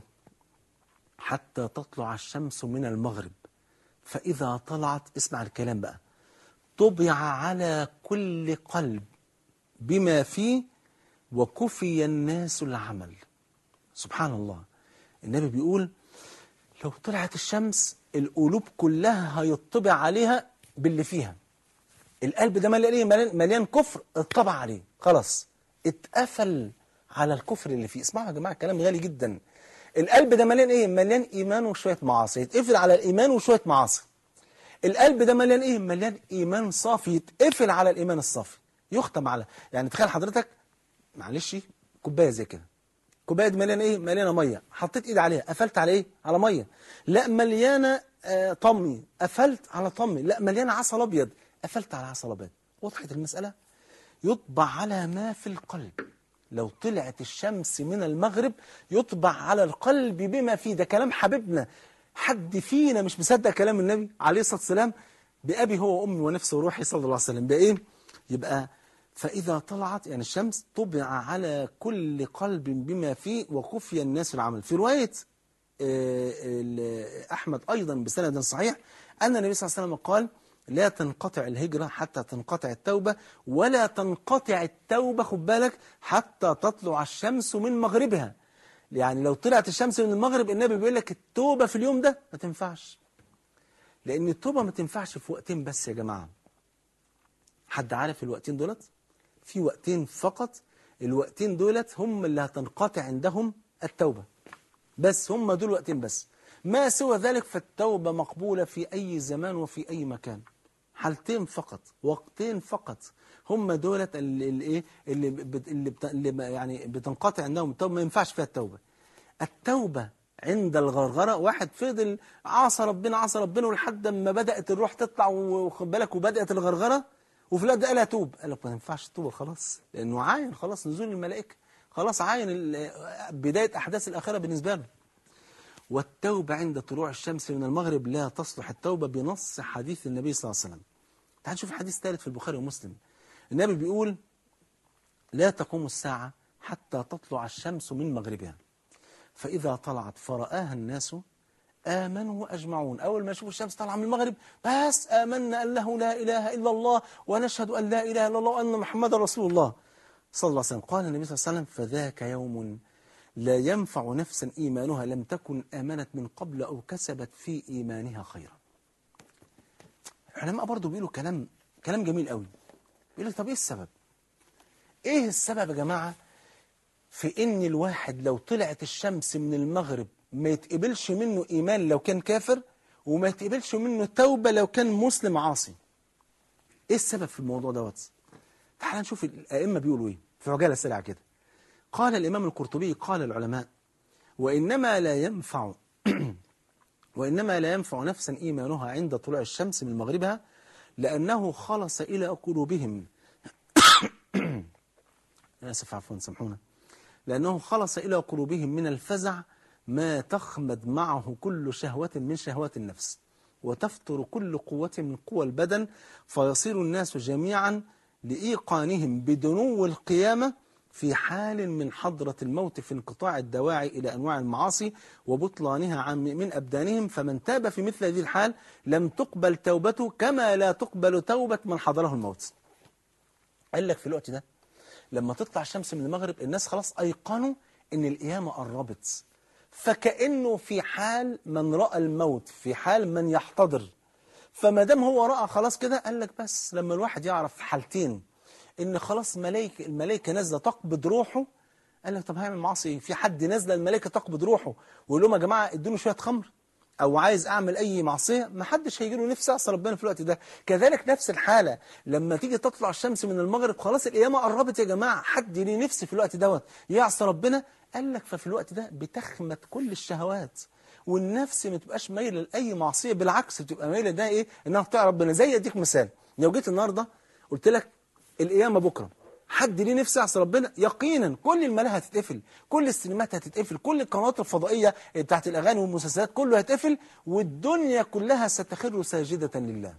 حتى تطلع الشمس من المغرب فإذا طلعت اسمع الكلام بقى طبع على كل قلب بما فيه وكفي الناس العمل سبحان الله النبي بيقول لو طلعت الشمس القلوب كلها هيطبع عليها باللي فيها القلب ده مليان ايه مليان, مليان كفر اتطبع عليه خلاص اتقفل على الكفر اللي فيه اسمعوا يا جماعه كلام غالي جدا القلب ده مليان ايه مليان ايمان وشويه معاصي يتقفل على الايمان وشويه معاصي القلب ده مليان ايه مليان ايمان صافي يتقفل على الايمان الصافي يختم على يعني تخيل حضرتك معلش كوبايه زي كده كوبايه دي مليانه ايه مليانه ميه حطيت ايدي عليها قفلت على ايه على ميه لا مليانه آه طمي قفلت على طمي لا مليانه عسل ابيض قفلت على عسل ابيض وضحت المساله يطبع على ما في القلب لو طلعت الشمس من المغرب يطبع على القلب بما فيه ده كلام حبيبنا حد فينا مش مصدق كلام النبي عليه الصلاة والسلام بأبي هو وأمي ونفسي وروحي صلى الله عليه وسلم بإيه يبقى فإذا طلعت يعني الشمس طبع على كل قلب بما فيه وكفي الناس العمل في رواية أحمد أيضا بسند صحيح أن النبي صلى الله عليه وسلم قال لا تنقطع الهجرة حتى تنقطع التوبة ولا تنقطع التوبة خد بالك حتى تطلع الشمس من مغربها يعني لو طلعت الشمس من المغرب النبي بيقول لك التوبة في اليوم ده ما تنفعش لأن التوبة ما تنفعش في وقتين بس يا جماعة حد عارف الوقتين دولت في وقتين فقط الوقتين دولت هم اللي هتنقطع عندهم التوبة بس هم دول وقتين بس ما سوى ذلك فالتوبة مقبولة في أي زمان وفي أي مكان حالتين فقط وقتين فقط هم دولت اللي اللي اللي, بت اللي, بت اللي يعني بتنقطع عندهم التوبة ما ينفعش فيها التوبة التوبة عند الغرغرة واحد فضل عصى ربنا عصى ربنا ولحد ما بدأت الروح تطلع وخد بالك وبدأت الغرغرة وفي الوقت ده قال اتوب قال لك ما ينفعش التوبة خلاص لأنه عاين خلاص نزول الملائكة خلاص عاين بداية أحداث الآخرة بالنسبة له والتوبة عند طلوع الشمس من المغرب لا تصلح التوبة بنص حديث النبي صلى الله عليه وسلم تعال نشوف حديث ثالث في البخاري ومسلم النبي بيقول لا تقوم الساعة حتى تطلع الشمس من مغربها فإذا طلعت فرآها الناس آمنوا أجمعون أول ما يشوفوا الشمس طالعة من المغرب بس آمنا أنه لا إله إلا الله ونشهد أن لا إله إلا الله وأن محمد رسول الله صلى الله عليه وسلم قال النبي صلى الله عليه وسلم فذاك يوم لا ينفع نفسا إيمانها لم تكن آمنت من قبل أو كسبت في إيمانها خيرا العلماء برضو بيقولوا كلام كلام جميل قوي بيقولوا طب إيه السبب إيه السبب يا جماعة في إن الواحد لو طلعت الشمس من المغرب ما يتقبلش منه إيمان لو كان كافر وما يتقبلش منه توبة لو كان مسلم عاصي ايه السبب في الموضوع دوت تعال نشوف الأئمة بيقولوا ايه في عجالة سريعة كده قال الإمام القرطبي قال العلماء وإنما لا ينفع وإنما لا ينفع نفسا إيمانها عند طلوع الشمس من مغربها لأنه خلص إلى قلوبهم آسف عفوا سامحونا لأنه خلص إلى قلوبهم من الفزع ما تخمد معه كل شهوة من شهوات النفس وتفتر كل قوة من قوى البدن فيصير الناس جميعا لإيقانهم بدنو القيامة في حال من حضرة الموت في انقطاع الدواعي إلى أنواع المعاصي وبطلانها عن من أبدانهم فمن تاب في مثل هذه الحال لم تقبل توبته كما لا تقبل توبة من حضره الموت قال لك في الوقت ده لما تطلع الشمس من المغرب الناس خلاص أيقنوا إن القيامة قربت فكأنه في حال من رأى الموت في حال من يحتضر فما دام هو رأى خلاص كده قال لك بس لما الواحد يعرف في حالتين ان خلاص ملائكة الملائكة نازلة تقبض روحه قال لك طب هعمل معاصي ايه في حد نازلة الملائكة تقبض روحه ويقول لهم يا جماعة ادوني شوية خمر او عايز اعمل اي معصية ما حدش هيجي له نفس يعصي ربنا في الوقت ده كذلك نفس الحالة لما تيجي تطلع الشمس من المغرب خلاص القيامة قربت يا جماعة حد ليه نفس في الوقت دوت يعصي ربنا قال لك ففي الوقت ده بتخمت كل الشهوات والنفس ما تبقاش مايله لاي معصيه بالعكس بتبقى مايله ده ايه انها تطيع ربنا زي اديك مثال لو جيت النهارده قلت لك القيامه بكره حد ليه نفسه يعصي ربنا يقينا كل الملاهي هتتقفل كل السينمات هتتقفل كل القنوات الفضائيه بتاعت الاغاني والمسلسلات كله هيتقفل والدنيا كلها ستخر ساجده لله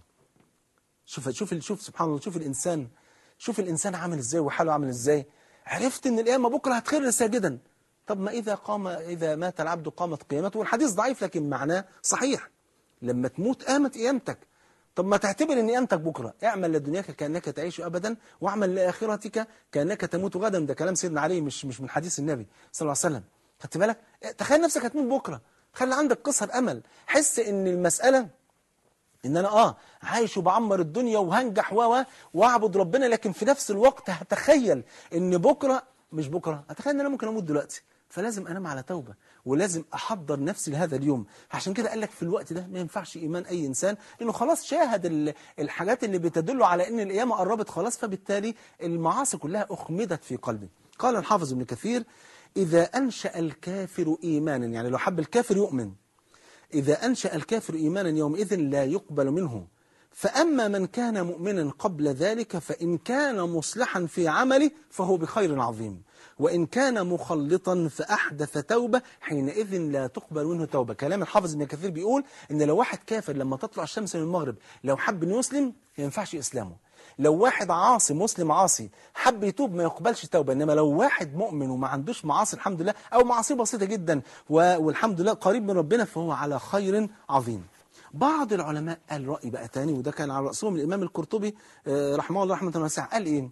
شوف شوف شوف سبحان الله شوف الانسان شوف الانسان عامل ازاي وحاله عامل ازاي عرفت ان القيامه بكره هتخر ساجدا طب ما إذا قام إذا مات العبد قامت قيامته والحديث ضعيف لكن معناه صحيح لما تموت قامت قيامتك طب ما تعتبر ان قيامتك بكره اعمل لدنياك كانك تعيش ابدا واعمل لاخرتك كانك تموت غدا ده كلام سيدنا علي مش مش من حديث النبي صلى الله عليه وسلم خدت بالك تخيل نفسك هتموت بكره خلي عندك قصر امل حس ان المساله ان انا اه عايش وبعمر الدنيا وهنجح و واعبد ربنا لكن في نفس الوقت هتخيل ان بكره مش بكره هتخيل ان انا ممكن اموت دلوقتي فلازم انام على توبه ولازم احضر نفسي لهذا اليوم عشان كده قال لك في الوقت ده ما ينفعش ايمان اي انسان لانه خلاص شاهد الحاجات اللي بتدل على ان القيامه قربت خلاص فبالتالي المعاصي كلها اخمدت في قلبه قال الحافظ ابن كثير اذا انشا الكافر ايمانا يعني لو حب الكافر يؤمن اذا انشا الكافر ايمانا يومئذ لا يقبل منه فأما من كان مؤمنا قبل ذلك فإن كان مصلحا في عمله فهو بخير عظيم وإن كان مخلطا فأحدث توبة حينئذ لا تقبل منه توبة كلام الحافظ ابن كثير بيقول إن لو واحد كافر لما تطلع الشمس من المغرب لو حب أن يسلم ما ينفعش إسلامه لو واحد عاصي مسلم عاصي حب يتوب ما يقبلش توبة إنما لو واحد مؤمن وما عندوش معاصي الحمد لله أو معاصي بسيطة جدا والحمد لله قريب من ربنا فهو على خير عظيم بعض العلماء قال رأي بقى تاني وده كان على رأسهم الإمام القرطبي رحمه الله رحمة واسعة قال إيه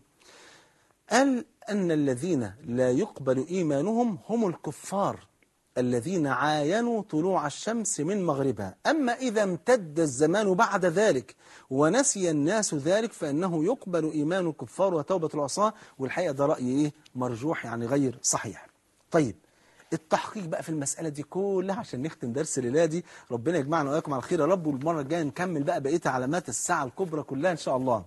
قال أن الذين لا يقبل إيمانهم هم الكفار الذين عاينوا طلوع الشمس من مغربها أما إذا امتد الزمان بعد ذلك ونسي الناس ذلك فإنه يقبل إيمان الكفار وتوبة العصاة والحقيقة ده رأي إيه مرجوح يعني غير صحيح طيب التحقيق بقى في المسألة دي كلها عشان نختم درس الليلة دي ربنا يجمعنا وإياكم على خير يا رب والمرة الجاية نكمل بقى بقية علامات الساعة الكبرى كلها إن شاء الله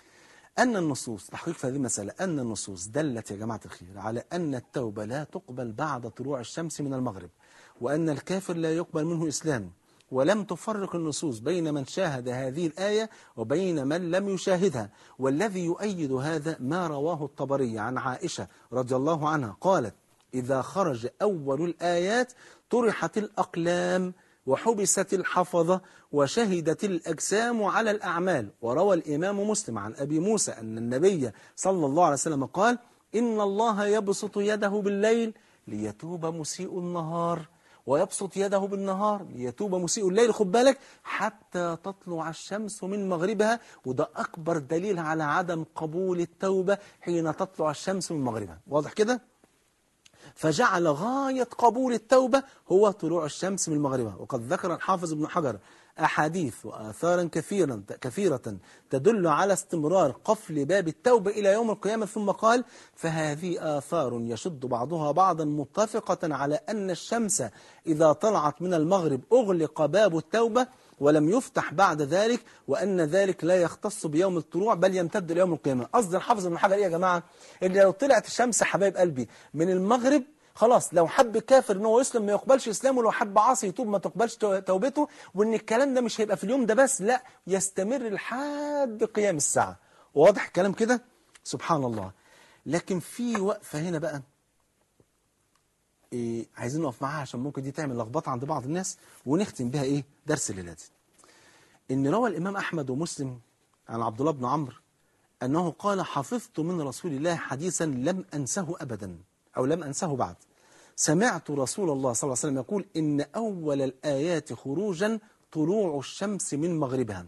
أن النصوص تحقيق في هذه المسألة أن النصوص دلت يا جماعة الخير على أن التوبة لا تقبل بعد طلوع الشمس من المغرب وأن الكافر لا يقبل منه إسلام ولم تفرق النصوص بين من شاهد هذه الآية وبين من لم يشاهدها والذي يؤيد هذا ما رواه الطبري عن عائشة رضي الله عنها قالت إذا خرج أول الآيات طرحت الأقلام وحبست الحفظة وشهدت الأجسام على الأعمال وروى الإمام مسلم عن أبي موسى أن النبي صلى الله عليه وسلم قال إن الله يبسط يده بالليل ليتوب مسيء النهار ويبسط يده بالنهار ليتوب مسيء الليل خد بالك حتى تطلع الشمس من مغربها وده أكبر دليل على عدم قبول التوبة حين تطلع الشمس من مغربها واضح كده؟ فجعل غاية قبول التوبة هو طلوع الشمس من مغربها وقد ذكر الحافظ ابن حجر أحاديث وآثارا كثيرا كثيرة تدل على استمرار قفل باب التوبة إلى يوم القيامة ثم قال فهذه آثار يشد بعضها بعضا متفقة على أن الشمس إذا طلعت من المغرب أغلق باب التوبة ولم يفتح بعد ذلك وأن ذلك لا يختص بيوم الطلوع بل يمتد ليوم القيامة قصد الحافظ ابن حجر إيه يا جماعة اللي لو طلعت الشمس حبايب قلبي من المغرب خلاص لو حب كافر ان هو يسلم ما يقبلش اسلامه لو حب عاصي يتوب ما تقبلش تو- توبته وان الكلام ده مش هيبقى في اليوم ده بس لا يستمر لحد قيام الساعة واضح الكلام كده سبحان الله لكن في وقفة هنا بقى إيه عايزين نقف معاها عشان ممكن دي تعمل لخبطه عند بعض الناس ونختم بها ايه درس الليله دي ان روى الامام احمد ومسلم عن عبد الله بن عمرو انه قال حفظت من رسول الله حديثا لم انسه ابدا او لم انسه بعد سمعت رسول الله صلى الله عليه وسلم يقول ان اول الايات خروجا طلوع الشمس من مغربها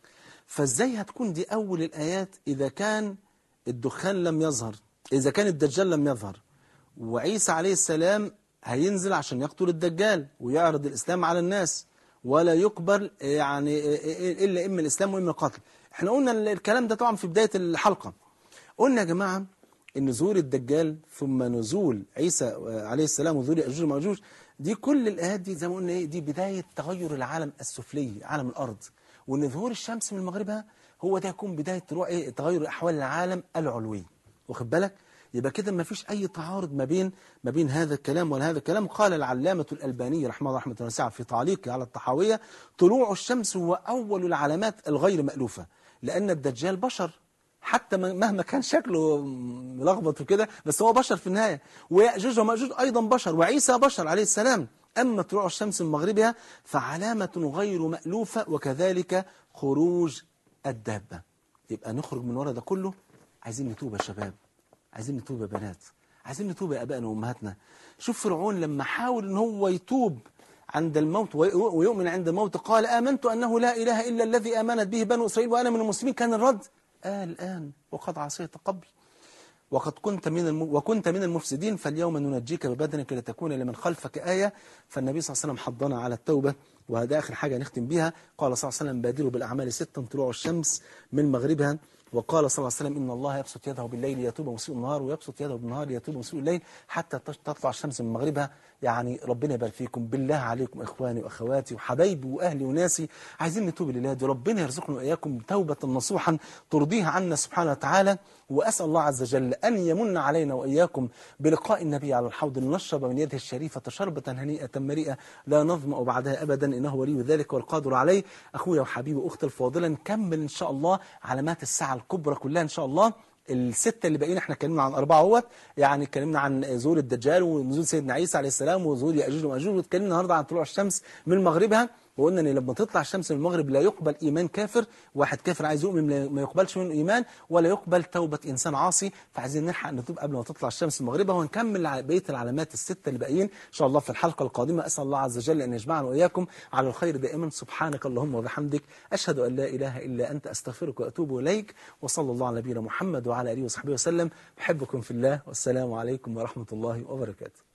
فازاي هتكون دي اول الايات اذا كان الدخان لم يظهر اذا كان الدجال لم يظهر وعيسى عليه السلام هينزل عشان يقتل الدجال ويعرض الاسلام على الناس ولا يقبل يعني الا اما الاسلام واما القتل احنا قلنا الكلام ده طبعا في بدايه الحلقه قلنا يا جماعه ان ظهور الدجال ثم نزول عيسى عليه السلام وظهور ياجوج وماجوج دي كل الايات دي زي ما قلنا ايه دي بدايه تغير العالم السفلي عالم الارض وان ظهور الشمس من مغربها هو ده يكون بدايه تروح ايه تغير احوال العالم العلوي واخد بالك يبقى كده ما فيش اي تعارض ما بين ما بين هذا الكلام ولا هذا الكلام قال العلامه الالباني رحمه الله رحمه واسعه في تعليقه على الطحاويه طلوع الشمس هو اول العلامات الغير مالوفه لان الدجال بشر حتى مهما كان شكله ملخبط وكده بس هو بشر في النهايه ويأجوج ومأجوج ايضا بشر وعيسى بشر عليه السلام اما طلوع الشمس من مغربها فعلامه غير مالوفه وكذلك خروج الدابه يبقى نخرج من ورا ده كله عايزين نتوب يا شباب عايزين نتوب يا بنات عايزين نتوب يا ابائنا وامهاتنا شوف فرعون لما حاول ان هو يتوب عند الموت ويؤمن عند الموت قال آمنت أنه لا إله إلا الذي آمنت به بنو إسرائيل وأنا من المسلمين كان الرد آه الآن وقد عصيت قبل وقد كنت من الم... وكنت من المفسدين فاليوم ننجيك ببدنك لتكون لمن خلفك آية فالنبي صلى الله عليه وسلم حضنا على التوبة وهذا آخر حاجة نختم بها قال صلى الله عليه وسلم بادروا بالأعمال ستا طلوع الشمس من مغربها وقال صلى الله عليه وسلم إن الله يبسط يده بالليل ليتوب مسيء النهار ويبسط يده بالنهار ليتوب مسيء الليل حتى تطلع الشمس من مغربها يعني ربنا يبارك فيكم بالله عليكم إخواني وأخواتي وحبايبي وأهلي وناسي عايزين نتوب لله دي ربنا يرزقنا وإياكم توبة نصوحا ترضيها عنا سبحانه وتعالى وأسأل الله عز وجل أن يمن علينا وإياكم بلقاء النبي على الحوض لنشرب من يده الشريفة شربة هنيئة مريئة لا نظمأ بعدها أبدا إنه ولي ذلك والقادر عليه أخويا وحبيبي وأختي الفاضلة نكمل إن شاء الله علامات الساعة الكبرى كلها إن شاء الله الستة اللي باقيين احنا اتكلمنا عن أربعة اهوت يعني اتكلمنا عن ظهور الدجال ونزول سيدنا عيسى عليه السلام وظهور يأجوج ومأجوج واتكلمنا النهارده عن طلوع الشمس من مغربها وقلنا ان لما تطلع الشمس من المغرب لا يقبل ايمان كافر واحد كافر عايز يؤمن ما يقبلش منه ايمان ولا يقبل توبه انسان عاصي فعايزين نلحق نتوب قبل ما تطلع الشمس من مغربها ونكمل على بقيه العلامات السته اللي باقيين ان شاء الله في الحلقه القادمه اسال الله عز وجل ان يجمعنا واياكم على الخير دائما سبحانك اللهم وبحمدك اشهد ان لا اله الا انت استغفرك واتوب اليك وصلى الله على نبينا محمد وعلى اله وصحبه وسلم بحبكم في الله والسلام عليكم ورحمه الله وبركاته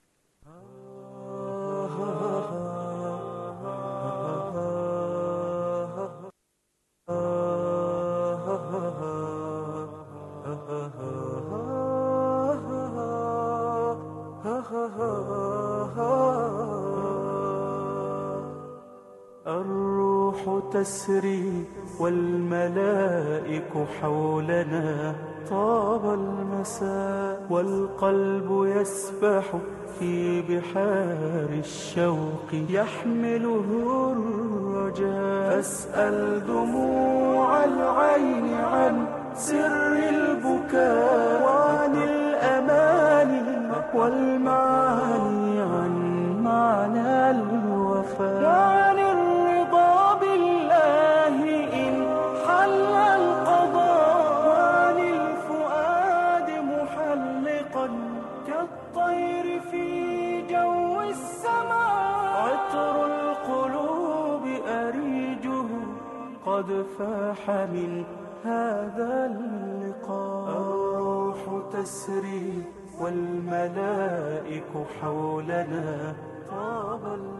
الروح تسري والملائك حولنا طاب المساء والقلب يسبح في بحار الشوق يحمله الرجاء فاسأل دموع العين عن سر البكاء وعن الأماني والمعاني عن معنى الوفاء وعن الرضا بالله إن حل القضاء وعن الفؤاد محلقا كالطير في جو السماء عطر القلوب أريجه قد فاح من هذا اللقاء الروح تسري والملائك حولنا طاب